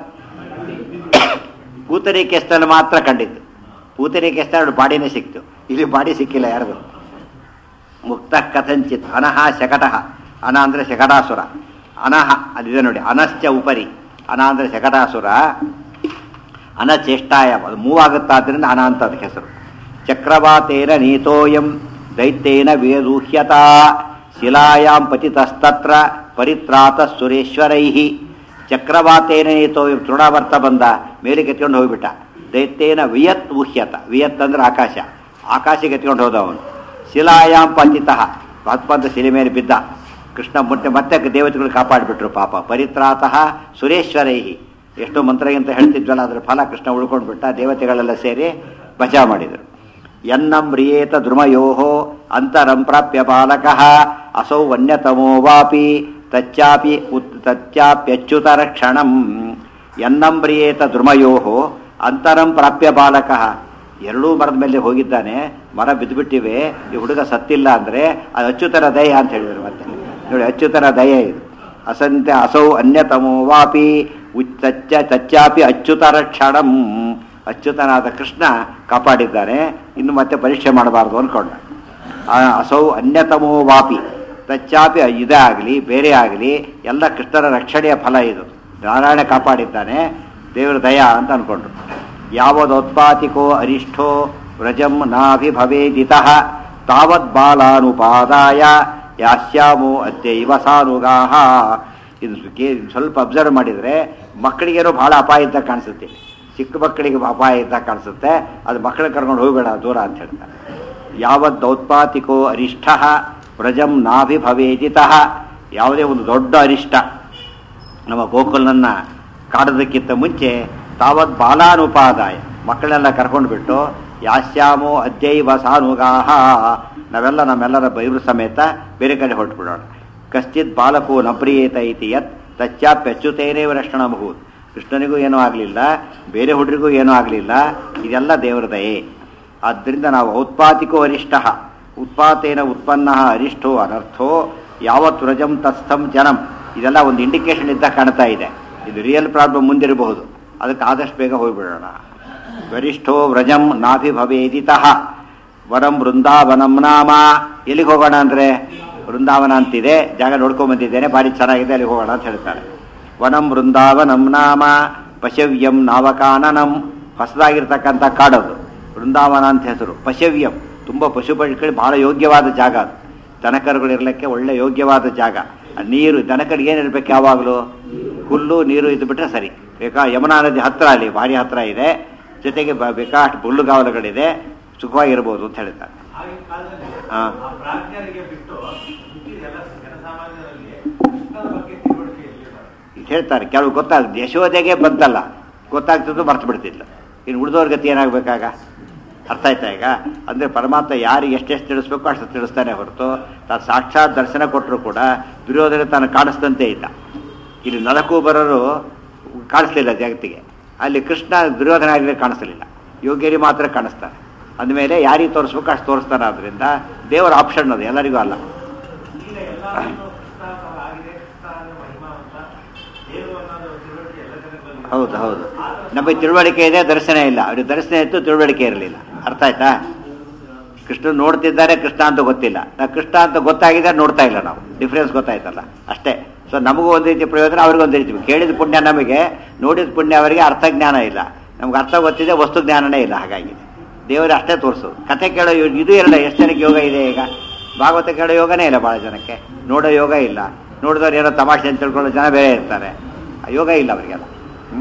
ಪೂತರಿ ಕೆಸ್ತಲ್ಲಿ ಮಾತ್ರ ಕಂಡಿದ್ದು ಪೂತರಿ ಕೆಸ್ತ ಅವ್ರ ಬಾಡಿನೇ ಸಿಕ್ತು ಇಲ್ಲಿ ಬಾಡಿ ಸಿಕ್ಕಿಲ್ಲ ಯಾರಿಗೂ ಮುಕ್ತ ಕಥಂಚಿತ್ ಅನಹ ಶಕಟಃ ಅನ ಅಂದ್ರೆ ಶಕಟಾಸುರ ಅನಹ ಅಲ್ಲಿದೆ ನೋಡಿ ಅನಶ್ಚ ಉಪರಿ ಅನ ಅಂದ್ರೆ ಶಕಟಾಸುರ ಅನಚೇಷ್ಟಾಯ ಅದು ಮೂವ್ ಆಗುತ್ತಾದ್ರಿಂದ ಅನ ಅಂತ ಅದಕ್ಕೆ ಹೆಸರು ಚಕ್ರವಾತೇನ ನೀತೋಯಂ ದೈತ್ಯೇನ ವೇದೂಹ್ಯತಾ ಶಿಲಾಯಾಂ ಪತಿತಸ್ತತ್ರ ಪರಿತ್ರಾತ ಸುರೇಶ್ವರೈ ಚಕ್ರವಾತೇನ ನೀತೋಯಂ ತೃಣಾವರ್ತ ಬಂದ ಮೇಲೆ ಎತ್ಕೊಂಡು ಹೋಗ್ಬಿಟ್ಟ ದೈತ್ಯೇನ ವಿಯತ್ ಊಹ್ಯತ ವಿಯತ್ ಅಂದ್ರೆ ಆಕಾಶ ಆಕಾಶಕ್ಕೆ ಎತ್ಕೊಂಡು ಹೋದ ಅವನು ಶಿಲಾಯಾಂ ಪತಿತಃ ಭಕ್ತಂತ ಶಿಲೆ ಮೇಲೆ ಬಿದ್ದ ಕೃಷ್ಣ ಮುಟ್ಟೆ ಮತ್ತೆ ದೇವತೆಗಳು ಕಾಪಾಡಿಬಿಟ್ರು ಪಾಪ ಪರಿತ್ರಾತಃ ಸುರೇಶ್ವರೈ ಎಷ್ಟೋ ಮಂತ್ರಗಿಂತ ಹೇಳ್ತಿದ್ವಲ್ಲ ಅದ್ರ ಫಲ ಕೃಷ್ಣ ಉಳ್ಕೊಂಡು ಬಿಟ್ಟ ದೇವತೆಗಳೆಲ್ಲ ಸೇರಿ ಬಚಾವ್ ಮಾಡಿದರು ಎನ್ನಂ ಮ್ರಿಯೇತ ಧ್ರುಮಯೋ ಅಂತರಂ ಪ್ರಾಪ್ಯ ಬಾಲಕಃ ಅಸೌ ವನ್ಯತಮೋ ವಾಪಿ ತಚ್ಚಾಪಿ ಉತ್ ತಚ್ಚಾಪ್ಯಚ್ಯುತರಕ್ಷಣಂ ಎನ್ನಂ ಮ್ರಿಯೇತ ಧ್ರುಮಯೋ ಅಂತರಂ ಪ್ರಾಪ್ಯ ಬಾಲಕಃ ಎರಡೂ ಮರದ ಮೇಲೆ ಹೋಗಿದ್ದಾನೆ ಮರ ಬಿದ್ದುಬಿಟ್ಟಿವೆ ಈ ಹುಡುಗ ಸತ್ತಿಲ್ಲ ಅಂದ್ರೆ ಅದು ಅಚ್ಯುತರ ದಯ ಅಂತ ಹೇಳಿದ್ರು ಮತ್ತೆ ನೋಡಿ ಅಚ್ಯುತರ ದಯ ಇದು ಅಸಂತ್ಯ ಅಸೌ ಅನ್ಯತಮೋ ವಾಪಿ ಉಚ್ಚ ತಚ್ಚಾಪಿ ಅಚ್ಯುತರ ಕ್ಷಣಂ ಅಚ್ಯುತನಾದ ಕೃಷ್ಣ ಕಾಪಾಡಿದ್ದಾನೆ ಇನ್ನು ಮತ್ತೆ ಪರೀಕ್ಷೆ ಮಾಡಬಾರ್ದು ಅನ್ಕೊಂಡ ಆ ಅಸೌ ಅನ್ಯತಮೋ ವಾಪಿ ತಚ್ಚಾಪಿ ಇದೇ ಆಗಲಿ ಬೇರೆ ಆಗಲಿ ಎಲ್ಲ ಕೃಷ್ಣರ ರಕ್ಷಣೆಯ ಫಲ ಇದು ನಾರಾಯಣ ಕಾಪಾಡಿದ್ದಾನೆ ದೇವರ ದಯ ಅಂತ ಅನ್ಕೊಂಡ್ರು ಯಾವದೋತ್ಪಾತಿಕೋ ಅರಿಷ್ಠೋ ವ್ರಜಂ ನಾಭಿಭವೇದಿತಃ ತಾವತ್ ಬಾಲಾನುಪಾದಾಯ ಯಾಸ್ಯಾಮೋ ಅದ್ಯೈವ ಸಾನುಗಾಹ ಇದು ಕೇ- ಸ್ವಲ್ಪ ಅಬ್ಸರ್ವ್ ಮಾಡಿದರೆ ಮಕ್ಕಳಿಗೇನೋ ಬಹಳ ಅಪಾಯ ಅಂತ ಕಾಣಿಸುತ್ತೆ ಚಿಕ್ಕ ಮಕ್ಕಳಿಗೆ ಅಪಾಯ ಇದ್ದಾಗ ಕಾಣಿಸುತ್ತೆ ಅದು ಮಕ್ಕಳನ್ನ ಕರ್ಕೊಂಡು ಹೋಗಬೇಡ ದೂರ ಅಂತ ಹೇಳ್ತಾರೆ ಯಾವತ್ ದೌತ್ಪಾತಿಕೋ ಅರಿಷ್ಟ ವ್ರಜಂ ನಾಭಿಭವೇದಿತಃ ಯಾವುದೇ ಒಂದು ದೊಡ್ಡ ಅರಿಷ್ಟ ನಮ್ಮ ಗೋಕುಲನ್ನ ಕಾಡೋದಕ್ಕಿಂತ ಮುಂಚೆ ತಾವತ್ ಬಾಲಾನುಪಾದಾಯ ಮಕ್ಕಳೆಲ್ಲ ಕರ್ಕೊಂಡು ಬಿಟ್ಟು ಯಾಸ್ಯಾಮೋ ಅದ್ಯೈವ ಸಾನುಗಾಹ ನಾವೆಲ್ಲ ನಮ್ಮೆಲ್ಲರ ಬೈರು ಸಮೇತ ಬೇರೆ ಕಡೆ ಹೊರಟುಬಿಡೋಣ ಕಶ್ಚಿತ್ ಬಾಲಕೋ ನ ಪ್ರಿಯೇತ ಇತಿ ಯತ್ ತಚ್ಚಾಪ್ಯಚ್ಯುತೇನೇ ರಕ್ಷಣಬಹುದು ಕೃಷ್ಣನಿಗೂ ಏನೂ ಆಗಲಿಲ್ಲ ಬೇರೆ ಹುಡುಗರಿಗೂ ಏನೂ ಆಗಲಿಲ್ಲ ಇದೆಲ್ಲ ದೇವರ ದಯೆ ಆದ್ದರಿಂದ ನಾವು ಔತ್ಪಾತಿಕೋ ಅರಿಷ್ಟ ಉತ್ಪಾತೇನ ಉತ್ಪನ್ನ ಅರಿಷ್ಟೋ ಅನರ್ಥೋ ಯಾವತ್ ವ್ರಜಂ ತತ್ಸ್ಥಂ ಜನಂ ಇದೆಲ್ಲ ಒಂದು ಇಂಡಿಕೇಶನ್ ಇದ್ದ ಕಾಣ್ತಾ ಇದೆ ಇದು ರಿಯಲ್ ಪ್ರಾಬ್ಲಮ್ ಮುಂದಿರಬಹುದು ಅದಕ್ಕೆ ಆದಷ್ಟು ಬೇಗ ಹೋಗ್ಬಿಡೋಣ ಗರಿಷ್ಠೋ ವ್ರಜಂ ನಾಭಿಭವೇದಿತಃ ವರಂ ವೃಂದಾವನಂ ನಾಮ ಎಲ್ಲಿಗೆ ಹೋಗೋಣ ಅಂದ್ರೆ ವೃಂದಾವನ ಅಂತಿದೆ ಜಾಗ ನೋಡ್ಕೊಂಡ್ ಬಂದಿದ್ದೇನೆ ಭಾರಿ ಚೆನ್ನಾಗಿದೆ ಅಲ್ಲಿಗೆ ಹೋಗೋಣ ಅಂತ ಹೇಳ್ತಾರೆ ವನಂ ವೃಂದಾವನಂ ನಾಮ ಪಶವ್ಯಂ ನಾವಕಾನನಂ ಹೊಸದಾಗಿರ್ತಕ್ಕಂಥ ಕಾಡೋದು ವೃಂದಾವನ ಅಂತ ಹೆಸರು ಪಶವ್ಯಂ ತುಂಬ ಪಶು ಪಕ್ಷಿಗಳು ಬಹಳ ಯೋಗ್ಯವಾದ ಜಾಗ ಅದು ದನಕರುಗಳು ಇರಲಿಕ್ಕೆ ಒಳ್ಳೆ ಯೋಗ್ಯವಾದ ಜಾಗ ಆ ನೀರು ದನಕರಿಗೆ ಏನಿರ್ಬೇಕು ಯಾವಾಗಲೂ ಹುಲ್ಲು ನೀರು ಇದು ಬಿಟ್ರೆ ಸರಿ ಬೇಕಾ ಯಮುನಾ ನದಿ ಹತ್ರ ಅಲ್ಲಿ ಭಾರಿ ಹತ್ರ ಇದೆ ಜೊತೆಗೆ ಬ- ಬೇಕಾಷ್ಟು ಹುಲ್ಲುಗಾವಲುಗಳಿದೆ ಸುಖವಾಗಿರ್ಬೋದು ಅಂತ ಹೇಳ್ತಾರೆ ಆಗಿನ ಕಾಲದಲ್ಲಿ ಹಾ. ಆ ಪ್ರಾಜ್ಞರಿಗೆ ಬಿಟ್ಟು ಮಿಕ್ಕಿದೆಲ್ಲ ಜನಸಾಮಾನ್ಯರಲ್ಲಿ ಕೃಷ್ಣನ ಬಗ್ಗೆ ತಿಳುವಳಿಕೆ ಇರಲಿಲ್ಲ ಇದು ಹೇಳ್ತಾರೆ ಕೆಲವು ಗೊತ್ತಾಗುತ್ತೆ ಯಶೋದೆಗೆ ಬಂತಲ್ಲ ಗೊತ್ತಾಗ್ತಿದ್ದು ಮರ್ತು ಬಿಡ್ತಿದ್ಲು ಇನ್ನು ಉಳಿದವ್ರ ಗತಿ ಏನಾಗಬೇಕಾಗ ಅರ್ಥ ಆಯ್ತಾ ಈಗ ಅಂದರೆ ಪರಮಾತ್ಮ ಯಾರಿಗೆ ಎಷ್ಟೆಷ್ಟು ತಿಳಿಸ್ಬೇಕು ಅಷ್ಟು ತಿಳಿಸ್ತಾನೆ ಹೊರತು ತಾನು ಸಾಕ್ಷಾತ್ ದರ್ಶನ ಕೊಟ್ಟರು ಕೂಡ ದುರ್ಯೋಧನ ತಾನು ಕಾಣಿಸ್ತಂತೆ ಇದ್ದ ಇಲ್ಲಿ ನಲಕು ಬರೋರು ಕಾಣಿಸ್ಲಿಲ್ಲ ಜಗತ್ತಿಗೆ ಅಲ್ಲಿ ಕೃಷ್ಣ ದುರ್ಯೋಧನ ಆಗಲಿ ಕಾಣಿಸ್ಲಿಲ್ಲ ಯೋಗ್ಯರಿಗೆ ಮಾತ್ರ ಕಾಣಿಸ್ತಾನೆ ಅಂದಮೇಲೆ ಯಾರಿಗೆ ತೋರಿಸ್ಬೇಕು ಅಷ್ಟು ತೋರಿಸ್ತಾನೆ ಆದ್ದರಿಂದ ದೇವರ ಆಪ್ಷನ್ ಅದು ಎಲ್ಲರಿಗೂ ಅಲ್ಲ ಈಗ ಎಲ್ಲರೂ ಕೃಷ್ಣ ತರ ಆಗಿದೆ ಕೃಷ್ಣ ಅಂದ್ರೆ ಮಹಿಮಾವಂತ ದೇವರು ಅನ್ನೋದು ತಿಳುವಳಿಕೆ ಎಲ್ಲ ಜನಗಳಲ್ಲಿ ಹೌದು ಹೌದು ನಮಗೆ ತಿಳುವಳಿಕೆ ಇದೆ ದರ್ಶನ ಇಲ್ಲ ಅವ್ರಿಗೆ ದರ್ಶನ ಇತ್ತು ತಿಳುವಳಿಕೆ ಇರಲಿಲ್ಲ ಅರ್ಥ ಆಯ್ತಾ ಕೃಷ್ಣ ನೋಡ್ತಿದ್ದಾರೆ ಕೃಷ್ಣ ಅಂತ ಗೊತ್ತಿಲ್ಲ ನಾವು ಕೃಷ್ಣ ಅಂತ ಗೊತ್ತಾಗಿದೆ ನೋಡ್ತಾ ಇಲ್ಲ ನಾವು ಡಿಫ್ರೆನ್ಸ್ ಗೊತ್ತಾಯ್ತಲ್ಲ ಅಷ್ಟೇ ಸೊ ನಮಗೂ ಒಂದು ರೀತಿ ಪ್ರಯೋಜನ ಅವ್ರಿಗೂ ಒಂದು ರೀತಿ ಕೇಳಿದ ಪುಣ್ಯ ನಮಗೆ ನೋಡಿದ ಪುಣ್ಯ ಅವರಿಗೆ ಅರ್ಥ ಜ್ಞಾನ ಇಲ್ಲ ನಮ್ಗೆ ಅರ್ಥ ಗೊತ್ತಿದೆ ವಸ್ತು ಜ್ಞಾನನೇ ಇಲ್ಲ ಹಾಗಾಗಿ ದೇವರು ಅಷ್ಟೇ ತೋರಿಸೋದು ಕತೆ ಕೇಳೋ ಯೋ- ಇದು ಇರಲ್ಲ ಎಷ್ಟು ಜನಕ್ಕೆ ಯೋಗ ಇದೆ ಈಗ ಭಾಗವತ ಕೇಳೋ ಯೋಗನೇ ಇಲ್ಲ ಭಾಳ ಜನಕ್ಕೆ ನೋಡೋ ಯೋಗ ಇಲ್ಲ ನೋಡಿದವ್ರು ಏನೋ ತಮಾಷೆ ಅಂತ ತಿಳ್ಕೊಳ್ಳೋ ಜನ ಬೇರೆ ಇರ್ತಾರೆ ಆ ಯೋಗ ಇಲ್ಲ ಅವರಿಗೆಲ್ಲ ಹ್ಞೂ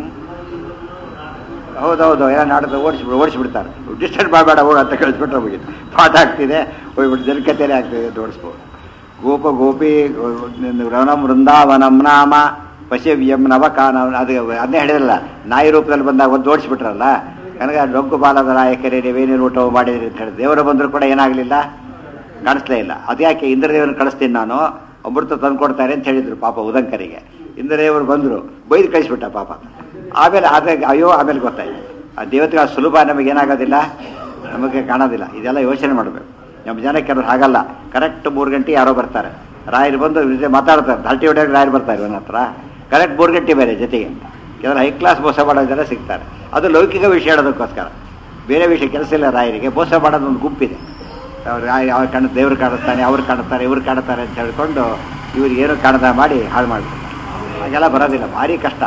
ಹೌದೌದು ಎಲ್ಲ ನಾಡದ ಓಡಿಸ್ಬಿಡು ಓಡಿಸ್ಬಿಡ್ತಾರೆ ಡಿಸ್ಟರ್ಬ್ ಮಾಡಬೇಡ ಹೋಗ ಅಂತ ಕಳಿಸ್ಬಿಟ್ರೆ ಮುಗಿತು ಪಾಠ ಆಗ್ತಿದೆ ಹೋಗ್ಬಿಟ್ಟು ಜನಕತೆನೇ ಆಗ್ತಿದೆ ಅಂತ ಓಡಿಸ್ಬೋದು ಗೋಪ ಗೋಪಿ ರವನಂ ವೃಂದಾವನಂ ನಾಮ ಪಶವ್ಯಂ ನವಕಾನ ಅದು ಅದನ್ನೇ ಹೇಳಿದ್ರಲ್ಲ ನಾಯಿ ರೂಪದಲ್ಲಿ ಬಂದಾಗ ಒಂದು ಓಡಿಸ್ಬಿಟ್ರಲ್ಲ ನನಗೆ ಡೊಂಕು ಬಾಲದ ನಾಯಕರೇ ನೀವೇನೇನು ಊಟ ಮಾಡಿದ್ರಿ ಅಂತ ಹೇಳಿ ದೇವರು ಬಂದರೂ ಕೂಡ ಏನಾಗಲಿಲ್ಲ ಕಾಣಿಸ್ಲೇ ಇಲ್ಲ ಅದ್ಯಾಕೆ ಇಂದ್ರದೇವರನ್ನ ಕಳಿಸ್ತೀನಿ ನಾನು ಅಮೃತ ತಂದು ಕೊಡ್ತಾರೆ ಅಂತ ಹೇಳಿದ್ರು ಪಾಪ ಉದಂಕರಿಗೆ ಇಂದ್ರದೇವರು ಬಂದರು ಬೈದು ಕಳಿಸ್ಬಿಟ್ಟ ಪಾಪ ಆಮೇಲೆ ಅದೇ ಅಯ್ಯೋ ಆಮೇಲೆ ಗೊತ್ತಾಯ್ತು ಆ ದೇವತೆಗಳ ಸುಲಭ ನಮಗೆ ಏನಾಗೋದಿಲ್ಲ ನಮಗೆ ಕಾಣೋದಿಲ್ಲ ಇದೆಲ್ಲ ಯೋಚನೆ ಮಾಡಬೇಕು ನಮ್ಮ ಜನ ಕೆಲವರು ಹಾಗಲ್ಲ ಕರೆಕ್ಟ್ ಮೂರು ಗಂಟೆ ಯಾರೋ ಬರ್ತಾರೆ ರಾಯರು ಬಂದು ಇವ್ರ ಜೊತೆ ಮಾತಾಡ್ತಾರೆ ಹರಟಿ ಹೊಡೆಯೋಕೆ ರಾಯರು ಬರ್ತಾರೆ ಇವನ ಹತ್ರ ಕರೆಕ್ಟ್ ಮೂರು ಗಂಟೆ ಬೇರೆ ಜೊತೆಗೆ ಕೆಲವರು ಹೈ ಕ್ಲಾಸ್ ಮೋಸ ಮಾಡೋ ಜನ ಸಿಗ್ತಾರೆ ಅದು ಲೌಕಿಕ ವಿಷಯ ಹೇಳೋದಕ್ಕೋಸ್ಕರ ಬೇರೆ ವಿಷಯ ಕೆಲಸ ಇಲ್ಲ ರಾಯರಿಗೆ ಮೋಸ ಮಾಡೋದು ಒಂದು ಗುಂಪಿದೆ ಅವ್ರು ಯಾವ ಕಾಣ ದೇವ್ರು ಕಾಣಿಸ್ತಾನೆ ಅವ್ರು ಕಾಣುತ್ತಾರೆ ಇವ್ರು ಕಾಣುತ್ತಾರೆ ಅಂತ ಹೇಳ್ಕೊಂಡು ಇವ್ರಿಗೆ ಏನು ಕಾಣದ ಮಾಡಿ ಹಾಳು ಮಾಡ್ತಾರೆ ಹಾಗೆಲ್ಲ ಬರೋದಿಲ್ಲ ಭಾರಿ ಕಷ್ಟ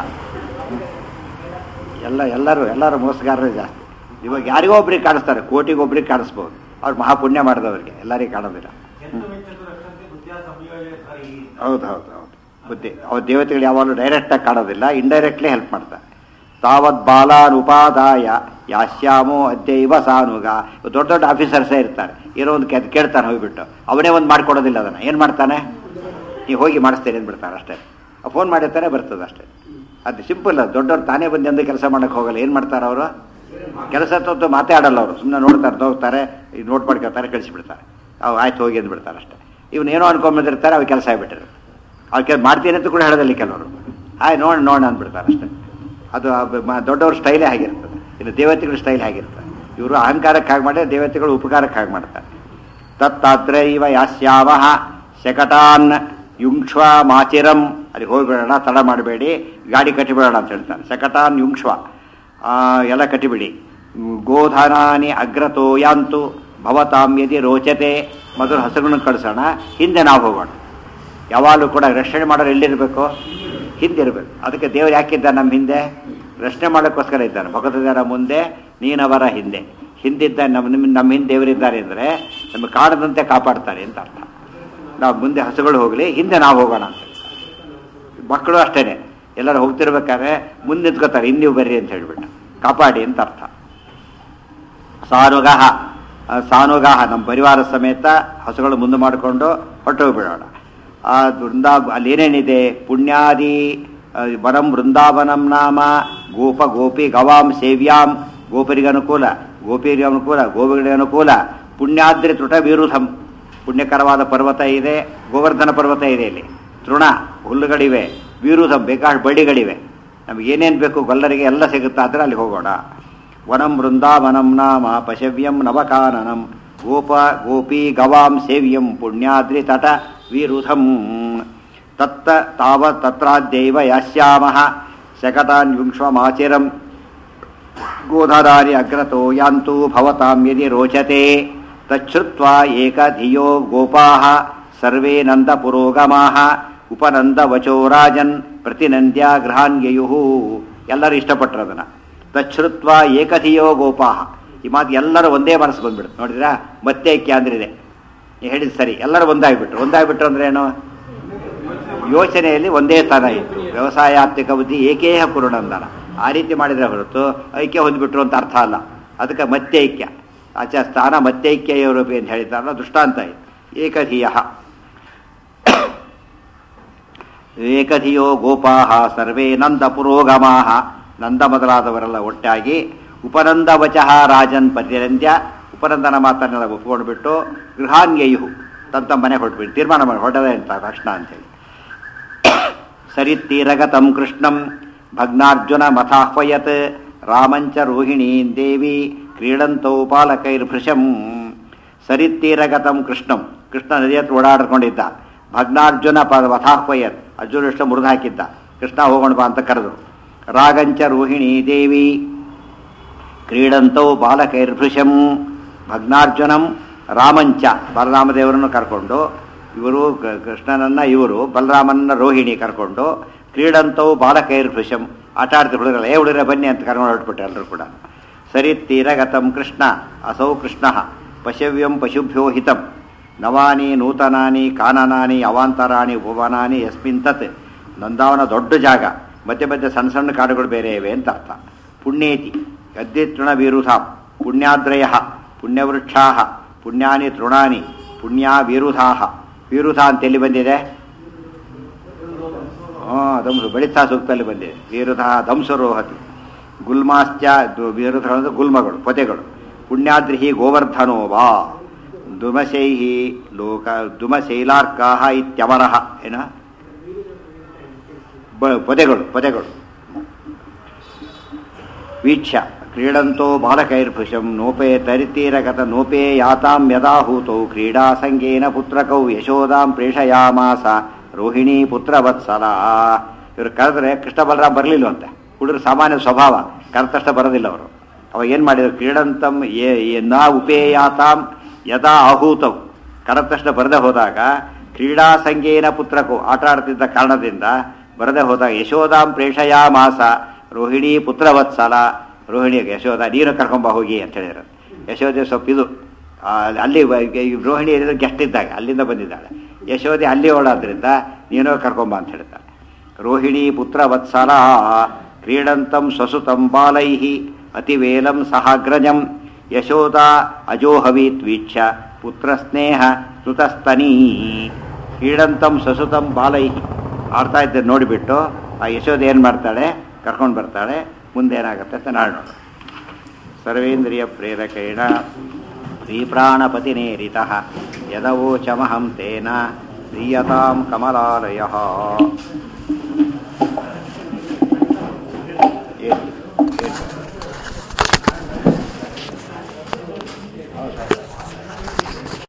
ಎಲ್ಲ ಎಲ್ಲರೂ ಎಲ್ಲರೂ ಮೋಸಗಾರರೇ ಜಾಸ್ತಿ ಇವಾಗ ಯಾರಿಗೋ ಒಬ್ರಿಗೆ ಕಾಣಿಸ್ತಾರೆ ಕೋಟಿಗೆ ಒಬ್ರಿಗೆ ಕಾಣಿಸ್ಬೋದು ಅವ್ರು ಮಹಾಪುಣ್ಯ ಮಾಡಿದವ್ರಿಗೆ ಎಲ್ಲರಿಗೆ ಕಾಣೋದಿಲ್ಲ ಎಂದು ಮೆಚ್ಚದು ರಕ್ಷಂತೆ ಬುದ್ಧಿಯ ಸಂಯೋಜನೆ ಸರಿ ಹೌದು ಹೌದು ಹೌದು ಬುದ್ಧಿ ಅವ್ರ ದೇವತೆಗಳು ಯಾವಾಗಲೂ ಡೈರೆಕ್ಟಾಗಿ ಕಾಣೋದಿಲ್ಲ ಇಂಡೈರೆಕ್ಟ್ಲಿ ಹೆಲ್ಪ್ ಮಾಡ್ತಾರೆ ತಾವತ್ ಬಾಲಾನ್ ಉಪಾದಾಯ ಯಾಶ್ಯಾಮೋ ಅದ್ಯೈವ ಸಾನುಗ ದೊಡ್ಡ ದೊಡ್ಡ ಆಫೀಸರ್ಸೇ ಇರ್ತಾರೆ ಏನೋ ಒಂದು ಕೆದ್ ಕೇಳ್ತಾನೆ ಹೋಗ್ಬಿಟ್ಟು ಅವನೇ ಒಂದು ಮಾಡ್ಕೊಡೋದಿಲ್ಲ ಅದನ್ನು ಏನು ಮಾಡ್ತಾನೆ ನೀವು ಹೋಗಿ ಮಾಡಿಸ್ತೇನೆ ಅಂದ್ಬಿಡ್ತಾರೆ ಅಷ್ಟೇ ಫೋನ್ ಮಾಡಿರ್ತಾನೆ ಬರ್ತದೆ ಅಷ್ಟೇ ಅದು ಸಿಂಪಲ್ ಅದು ದೊಡ್ಡವ್ರು ತಾನೇ ಬಂದು ಎಂದು ಕೆಲಸ ಮಾಡೋಕ್ಕೆ ಹೋಗಲ್ಲ ಏನು ಮಾಡ್ತಾರೆ ಅವರು ಕೆಲಸ ತೊತ್ತು ಮಾತಾಡಲ್ಲ ಅವರು ಸುಮ್ಮನೆ ನೋಡ್ತಾರೆ ನೋಡ್ತಾರೆ ಈಗ ನೋಟ್ ಮಾಡ್ಕೊತಾರೆ ಕಳಿಸಿಬಿಡ್ತಾರೆ ಅವು ಆಯ್ತು ಹೋಗಿ ಅಂದ್ಬಿಡ್ತಾರೆ ಅಷ್ಟೇ ಇವನು ಏನೋ ಅನ್ಕೊಂಬಂದಿರ್ತಾರೆ ಅವು ಕೆಲಸ ಆಗಿಬಿಟ್ಟಿರು ಅವ್ರು ಕೆಲ ಮಾಡ್ತೀನಿ ಅಂತ ಕೂಡ ಹೇಳೋದಿಲ್ಲ ಕೆಲವರು ಆಯ್ ನೋಡಿ ನೋಡೋಣ ಅಂದ್ಬಿಡ್ತಾರೆ ಅಷ್ಟೇ ಅದು ಆ ಬ- ಮ- ದೊಡ್ಡವ್ರ ಸ್ಟೈಲೇ ಆಗಿರ್ತದೆ ಇನ್ನು ದೇವತೆಗಳ ಸ್ಟೈಲ್ ಆಗಿರ್ತದೆ ಇವರು ಅಹಂಕಾರಕ್ಕೆ ಹಾಗೆ ಮಾಡಿ ದೇವತೆಗಳು ಉಪಕಾರಕ್ಕೆ ಹಾಗೆ ಮಾಡ್ತಾರೆ ತತ್ತಾತ್ರೈವ ಯಾಸ್ಯಾವ ಶಕಟಾನ್ ಯುಂಕ್ಷ್ವ ಮಾಚಿರಂ ಅಲ್ಲಿ ಹೋಗ್ಬಿಡೋಣ ತಡ ಮಾಡಬೇಡಿ ಗಾಡಿ ಕಟ್ಟಿಬಿಡೋಣ ಅಂತ ಹೇಳ್ತಾರೆ ಶಕಟಾನ್ ಯುಂಕ್ಷ್ವ ಆ, ಎಲ್ಲ ಕಟ್ಟಿಬಿಡಿ ಮ್, ಗೋಧನಾನಿ ಅಗ್ರತೋ ಯಾಂತು ಭವತಾಂ ಯದಿ ರೋಚತೆ ಮೊದಲು ಹಸುಗಳನ್ನು ಕಳಿಸೋಣ ಹಿಂದೆ ನಾವು ಹೋಗೋಣ ಯಾವಾಗಲೂ ಕೂಡ ರಕ್ಷಣೆ ಮಾಡೋರು ಎಲ್ಲಿರಬೇಕು ಹಿಂದಿರಬೇಕು ಅದಕ್ಕೆ ದೇವರು ಯಾಕಿದ್ದ ನಮ್ಮ ಹಿಂದೆ ರಕ್ಷಣೆ ಮಾಡೋಕ್ಕೋಸ್ಕರ ಇದ್ದಾನೆ ಭಗವತರ ಮುಂದೆ ನೀನವರ ಹಿಂದೆ ಹಿಂದಿದ್ದ ನಮ್ಮ ನಿಮ್ಮ ನಮ್ಮ ಹಿಂದೆ ದೇವರಿದ್ದಾರೆ ಅಂದರೆ ನಮಗೆ ಕಾಡದಂತೆ ಕಾಪಾಡ್ತಾರೆ ಅಂತ ಅರ್ಥ ನಾವು ಮುಂದೆ ಹಸುಗಳು ಹೋಗಲಿ ಹಿಂದೆ ನಾವು ಹೋಗೋಣ ಅಂತ ಮಕ್ಕಳು ಅಷ್ಟೇನೆ ಎಲ್ಲರೂ ಹೋಗ್ತಿರ್ಬೇಕಾದ್ರೆ ಮುಂದೆ ನಿಂತ್ಕೋತಾರೆ ಹಿಂದೆ ನೀವು ಬರ್ರಿ ಅಂತ ಹೇಳ್ಬಿಟ್ಟು ಕಾಪಾಡಿ ಅಂತ ಅರ್ಥ ಸಾನುಗಹ ಆ, ಸಾನುಗಾಹ ನಮ್ಮ ಪರಿವಾರ ಸಮೇತ ಹಸುಗಳು ಮುಂದೆ ಮಾಡಿಕೊಂಡು ಹೊರಟು ಬಿಡೋಣ ಆ ವೃಂದಾ ಅಲ್ಲಿ ಏನೇನಿದೆ ಪುಣ್ಯಾದಿ ಆ, ವನಂ ವೃಂದಾವನಂ ನಾಮ ಗೋಪ ಗೋಪಿ ಗವಾಂ ಸೇವ್ಯಾಂ ಗೋಪರಿಗೆ ಅನುಕೂಲ ಗೋಪಿಯರಿಗೆ ಅನುಕೂಲ ಗೋಪಿಗಳಿಗೆ ಅನುಕೂಲ ಪುಣ್ಯಾದ್ರಿ ತೃಟ ವಿರುಧಂ ಪುಣ್ಯಕರವಾದ ಪರ್ವತ ಇದೆ ಗೋವರ್ಧನ ಪರ್ವತ ಇದೆ ಇಲ್ಲಿ ತೃಣ ಹುಲ್ಲುಗಳಿವೆ ವಿರುಧಂ ಬೇಕಾಷ್ಟು ಬಳ್ಳಿಗಳಿವೆ ನಮಗೆ ಏನೇನು ಬೇಕು ಗೊಲ್ಲರಿಗೆ ಎಲ್ಲ ಸಿಗುತ್ತಾ ಆದರೆ ಅಲ್ಲಿ ಹೋಗೋಣ ವನಂ ವೃಂದಾವನಂ ನಾಮ ಪಶವ್ಯಂ ನವಕಾನನಂ ಗೋಪ ಗೋಪಿ ಗವಾಂ ಸೇವ್ಯಂ ಪುಣ್ಯಾದ್ರಿ ತಟ ವಿರುಧಂ ತತ್ತ ತಾವ ತತ್ರಾದ್ಯೈವ ಯಾಸ್ಯಾಮಃ ಶಕಟಾನ್ವಿಂಶ್ವಮಾಚಿರಂ ಗೋಧರಾರಿ ಅಗ್ರತೋ ಯಾಂತು ಭವತಾಂ ಯದಿ ರೋಚತೆ ತಚ್ಛ್ರುತ್ವಾ ಏಕಧಿಯೋ ಗೋಪಾಃ ಸರ್ವೇ ನಂದ ಪುರೋಗಮಾಃ ಉಪನಂದ ವಚೋ ರಾಜನ್ ಪ್ರತಿನಂದ್ಯ ಗೃಹಾನ್ಯಯುಃ ಎಲ್ಲರೂ ಇಷ್ಟಪಟ್ಟರು ಅದನ್ನ ತಚ್ಛ್ರುತ್ವ ಏಕಧಿಯೋ ಗೋಪಾಹ ಈ ಮಾತು ಎಲ್ಲರೂ ಒಂದೇ ಮನಸ್ಸು ಬಂದ್ಬಿಡುತ್ತೆ ನೋಡಿದ್ರಾ ಮತ್ತೆ ಐಕ್ಯ ಅಂದ್ರೆ ಇದೆ ನೀವ್ ಹೇಳಿದ್ ಸರಿ ಎಲ್ಲರೂ ಒಂದಾಗ್ಬಿಟ್ರು ಒಂದಾಗ್ಬಿಟ್ರು ಅಂದ್ರೆ ಏನು ಯೋಚನೆಯಲ್ಲಿ ಒಂದೇ ಸ್ಥಾನ ಇತ್ತು ವ್ಯವಸಾಯಾತ್ಮಕ ಬುದ್ಧಿ ಏಕೇಹ ಪೂರ್ಣಂದನ ಆ ರೀತಿ ಮಾಡಿದ್ರೆ ಹೊರತು ಐಕ್ಯ ಹೊಂದ್ಬಿಟ್ರು ಅಂತ ಅರ್ಥ ಅಲ್ಲ ಅದಕ್ಕೆ ಮತ್ತೆ ಐಕ್ಯ ಆಚ ಸ್ಥಾನ ಮತ್ತೆ ಐಕ್ಯ ಯುರೋಪಿ ಅಂತ ಹೇಳಿದ್ದಾರಲ್ಲ ದೃಷ್ಟಾಂತ ಇದು ಏಕಧಿಯ ಏಕಧಿಯೋ ಗೋಪಾಹ ಸರ್ವೇ ನಂದ ಪುರೋಗಮಾಹ ನಂದ ಮೊದಲಾದವರೆಲ್ಲ ಒಟ್ಟಾಗಿ ಉಪನಂದ ವಚಃ ರಾಜನ್ ಪರ್ಯರಂದ್ಯ ಉಪನಂದನ ಮಾತನ್ನೆಲ್ಲ ಒಪ್ಕೊಂಡು ಬಿಟ್ಟು ಗೃಹಾನ್ಯಯು ತಂತ ಮನೆ ಹೊರಟ್ಬಿಟ್ಟು ತೀರ್ಮಾನ ಮಾಡಿ ಹೊರಟದೆ ಅಂತ ತಕ್ಷಣ ಅಂತೇಳಿ ಸರಿತ್ತೀರಗತಂ ಕೃಷ್ಣಂ ಭಗ್ನಾರ್ಜುನ ಮಥಾಹ್ವಯತ್ ರಾಮಂಚ ರೋಹಿಣೀಂ ದೇವಿ ಕ್ರೀಡಂತೌ ಪಾಲಕೈರ್ಭೃಶಂ ಸರಿತ್ತೀರಗತಂ ಕೃಷ್ಣಂ ಕೃಷ್ಣ ನದಿ ಹತ್ರ ಓಡಾಡ್ಕೊಂಡಿದ್ದ ಭಗ್ನಾರ್ಜುನ ಪ ಮಥಾಹ್ವಯತ್ ಅರ್ಜುನ ಇಷ್ಟ ಮುರಿದು ಹಾಕಿದ್ದ ಕೃಷ್ಣ ಹೋಗೋಣ ಬಾ ಅಂತ ಕರೆದು ರಾಗಂಚ ರೋಹಿಣಿ ದೇವಿ ಕ್ರೀಡಂತೌ ಬಾಲಕೈರ್ಭೃಶಂ ಭಗ್ನಾರ್ಜುನಂ ರಾಮಂಚ ಬಲರಾಮದೇವರನ್ನು ಕರ್ಕೊಂಡು ಇವರು ಕ- ಕೃಷ್ಣನನ್ನ ಇವರು ಬಲರಾಮನ ರೋಹಿಣಿ ಕರ್ಕೊಂಡು ಕ್ರೀಡಂತವು ಬಾಲಕೈರ್ಭೃಶಂ ಆಟ ಆಡ್ತಿ ಹುಡುಗರಲ್ಲ ಏ ಹುಡುಗರ ಬನ್ನಿ ಅಂತ ಕರ್ಕೊಂಡು ಹೊರಟ್ಬಿಟ್ಟು ಎಲ್ಲರೂ ಕೂಡ ಸರಿತ್ತೀರಗತಂ ಕೃಷ್ಣ ಅಸೌ ಕೃಷ್ಣ ಪಶವ್ಯಂ ಪಶುಭ್ಯೋ ಹಿತಂ ನವಾನಿ ನೂತನಾನಿ ಕಾನನಾನಿ ಅವಾಂತರಾಣಿ ಭುವನಾನಿ ಯಸ್ಮಿನ್ ತತ್ ನಂದಾವನ ದೊಡ್ಡ ಜಾಗ ಮಧ್ಯೆ ಮಧ್ಯೆ ಸಣ್ಣ ಸಣ್ಣ ಕಾಡುಗಳು ಬೇರೆ ಇವೆ ಅಂತ ಅರ್ಥ ಪುಣ್ಯೇತಿ ಗದ್ದೆ ತೃಣ ವಿರುಧಾಂ ಪುಣ್ಯಾದ್ರಯ ಪುಣ್ಯವೃಕ್ಷಾ ಪುಣ್ಯಾನಿ ತೃಣಾನಿ ಪುಣ್ಯಾ ವಿರುಧಾ ವಿರುಧ ಅಂತ ಎಲ್ಲಿ ಬಂದಿದೆ ಹಾಂ ದಂಸು ಬಳಿತಾ ಸೂಕ್ತಲ್ಲಿ ಬಂದಿದೆ ವಿರುಧ ದಂಸರೋಹತಿ ಗುಲ್ಮಾಶ್ಚ ದು- ವಿರುಧಗಳು ಅಂದ್ರೆ ಗುಲ್ಮಗಳು ಪೊದೆಗಳು ಪುಣ್ಯಾದ್ರಿಹಿ ಗೋವರ್ಧನೋ ವಾ ದುಮಶೈಹಿ ಲೋಕ ದುಮಶೈಲಾರ್ಕಾಹ ಇತ್ಯವರಹ ಏನ ಬ- ಪೊದೆಗಳು ಪೊದೆಗಳು ವೀಕ್ಷ ಕ್ರೀಡಂತೋ ಬಾಲಕೈರ್ಭುಷಂ ನೋಪೇ ತರಿತೀರಗತ ನೋಪೇ ಯಾತಾಂ ಯದಾಹೂತೌ ಕ್ರೀಡಾಸಂಗೇನ ಪುತ್ರಕೌ ಯಶೋದಾಂ ಪ್ರೇಷಯಾಮಾಸ ರೋಹಿಣಿ ಪುತ್ರವತ್ಸಲ ಇವರು ಕರೆದ್ರೆ ಕೃಷ್ಣ ಬಲರಾಮ್ ಬರಲಿಲ್ವಂತೆ ಹುಡುಗರು ಸಾಮಾನ್ಯ ಸ್ವಭಾವ ಕರೆದ ತಕ್ಷಣ ಬರೋದಿಲ್ಲ ಅವರು ಅವಾಗ ಏನು ಮಾಡಿದ್ರು ಕ್ರೀಡಂತಂ ಏ ಏ- ನ ಉಪೇಯಾತಾಂ ಯದಾ ಆಹೂತವು ಕರೆದ ತಕ್ಷಣ ಬರದೆ ಹೋದಾಗ ಕ್ರೀಡಾಸಂಗೇನ ಪುತ್ರಕವು ಆಟ ಆಡ್ತಿದ್ದ ಕಾರಣದಿಂದ ಬರದೆ ಹೋದಾಗ ಯಶೋದಾಂ ಪ್ರೇಷಯಾಮಾಸ ರೋಹಿಣಿ ಪುತ್ರವತ್ಸಲ ರೋಹಿಣಿಗೆ ಯಶೋಧ ನೀನು ಕರ್ಕೊಂಬ ಹೋಗಿ ಅಂತ ಹೇಳಿದ್ರು ಯಶೋಧೆ ಸ್ವಲ್ಪ ಇದು ಆ, ಅಲ್ಲಿ ವ- ಈ ರೋಹಿಣಿ ಏನಿದ್ರು ಗೆಸ್ಟ್ ಇದ್ದಾಗ ಅಲ್ಲಿಂದ ಬಂದಿದ್ದಾಳೆ ಯಶೋಧೆ ಅಲ್ಲಿ ಓಡಾದ್ರಿಂದ ನೀನು ಕರ್ಕೊಂಬ ಅಂತ ಹೇಳ್ತಾಳೆ ರೋಹಿಣಿ ಪುತ್ರವತ್ಸಲ ಕ್ರೀಡಂತಂ ಸ್ವಸುತಂ ಬಾಲೈ ಅತಿವೇಲಂ ಸಹಾಗ್ರಜಂ ಯಶೋಧ ಅಜೋಹವೀತ್ ವೀಕ್ಷ ಪುತ್ರಸ್ನೇಹ ಸುತಸ್ತನೀ ಕ್ರೀಡಂತಂ ಸ್ವಸುತಂ ಬಾಲೈ ಆಡ್ತಾ ಇದ್ದ ನೋಡಿಬಿಟ್ಟು ಆ ಯಶೋಧ ಏನು ಮಾಡ್ತಾಳೆ ಕರ್ಕೊಂಡು ಬರ್ತಾಳೆ ಮುಂದೆ ಏನಾಗುತ್ತೆ ಅಂತ ನಾಳೆ ನೋಡೋಣ ಸರ್ವೇಂದ್ರಿಯ ಪ್ರೇರಕೇಣ ಶ್ರೀಪ್ರಾಣಪತಿನೇರಿತಃ ಯದವೋಚಮಹಂ ತೇನ ಪ್ರೀಯತಾಂ ಕಮಲಾಲಯ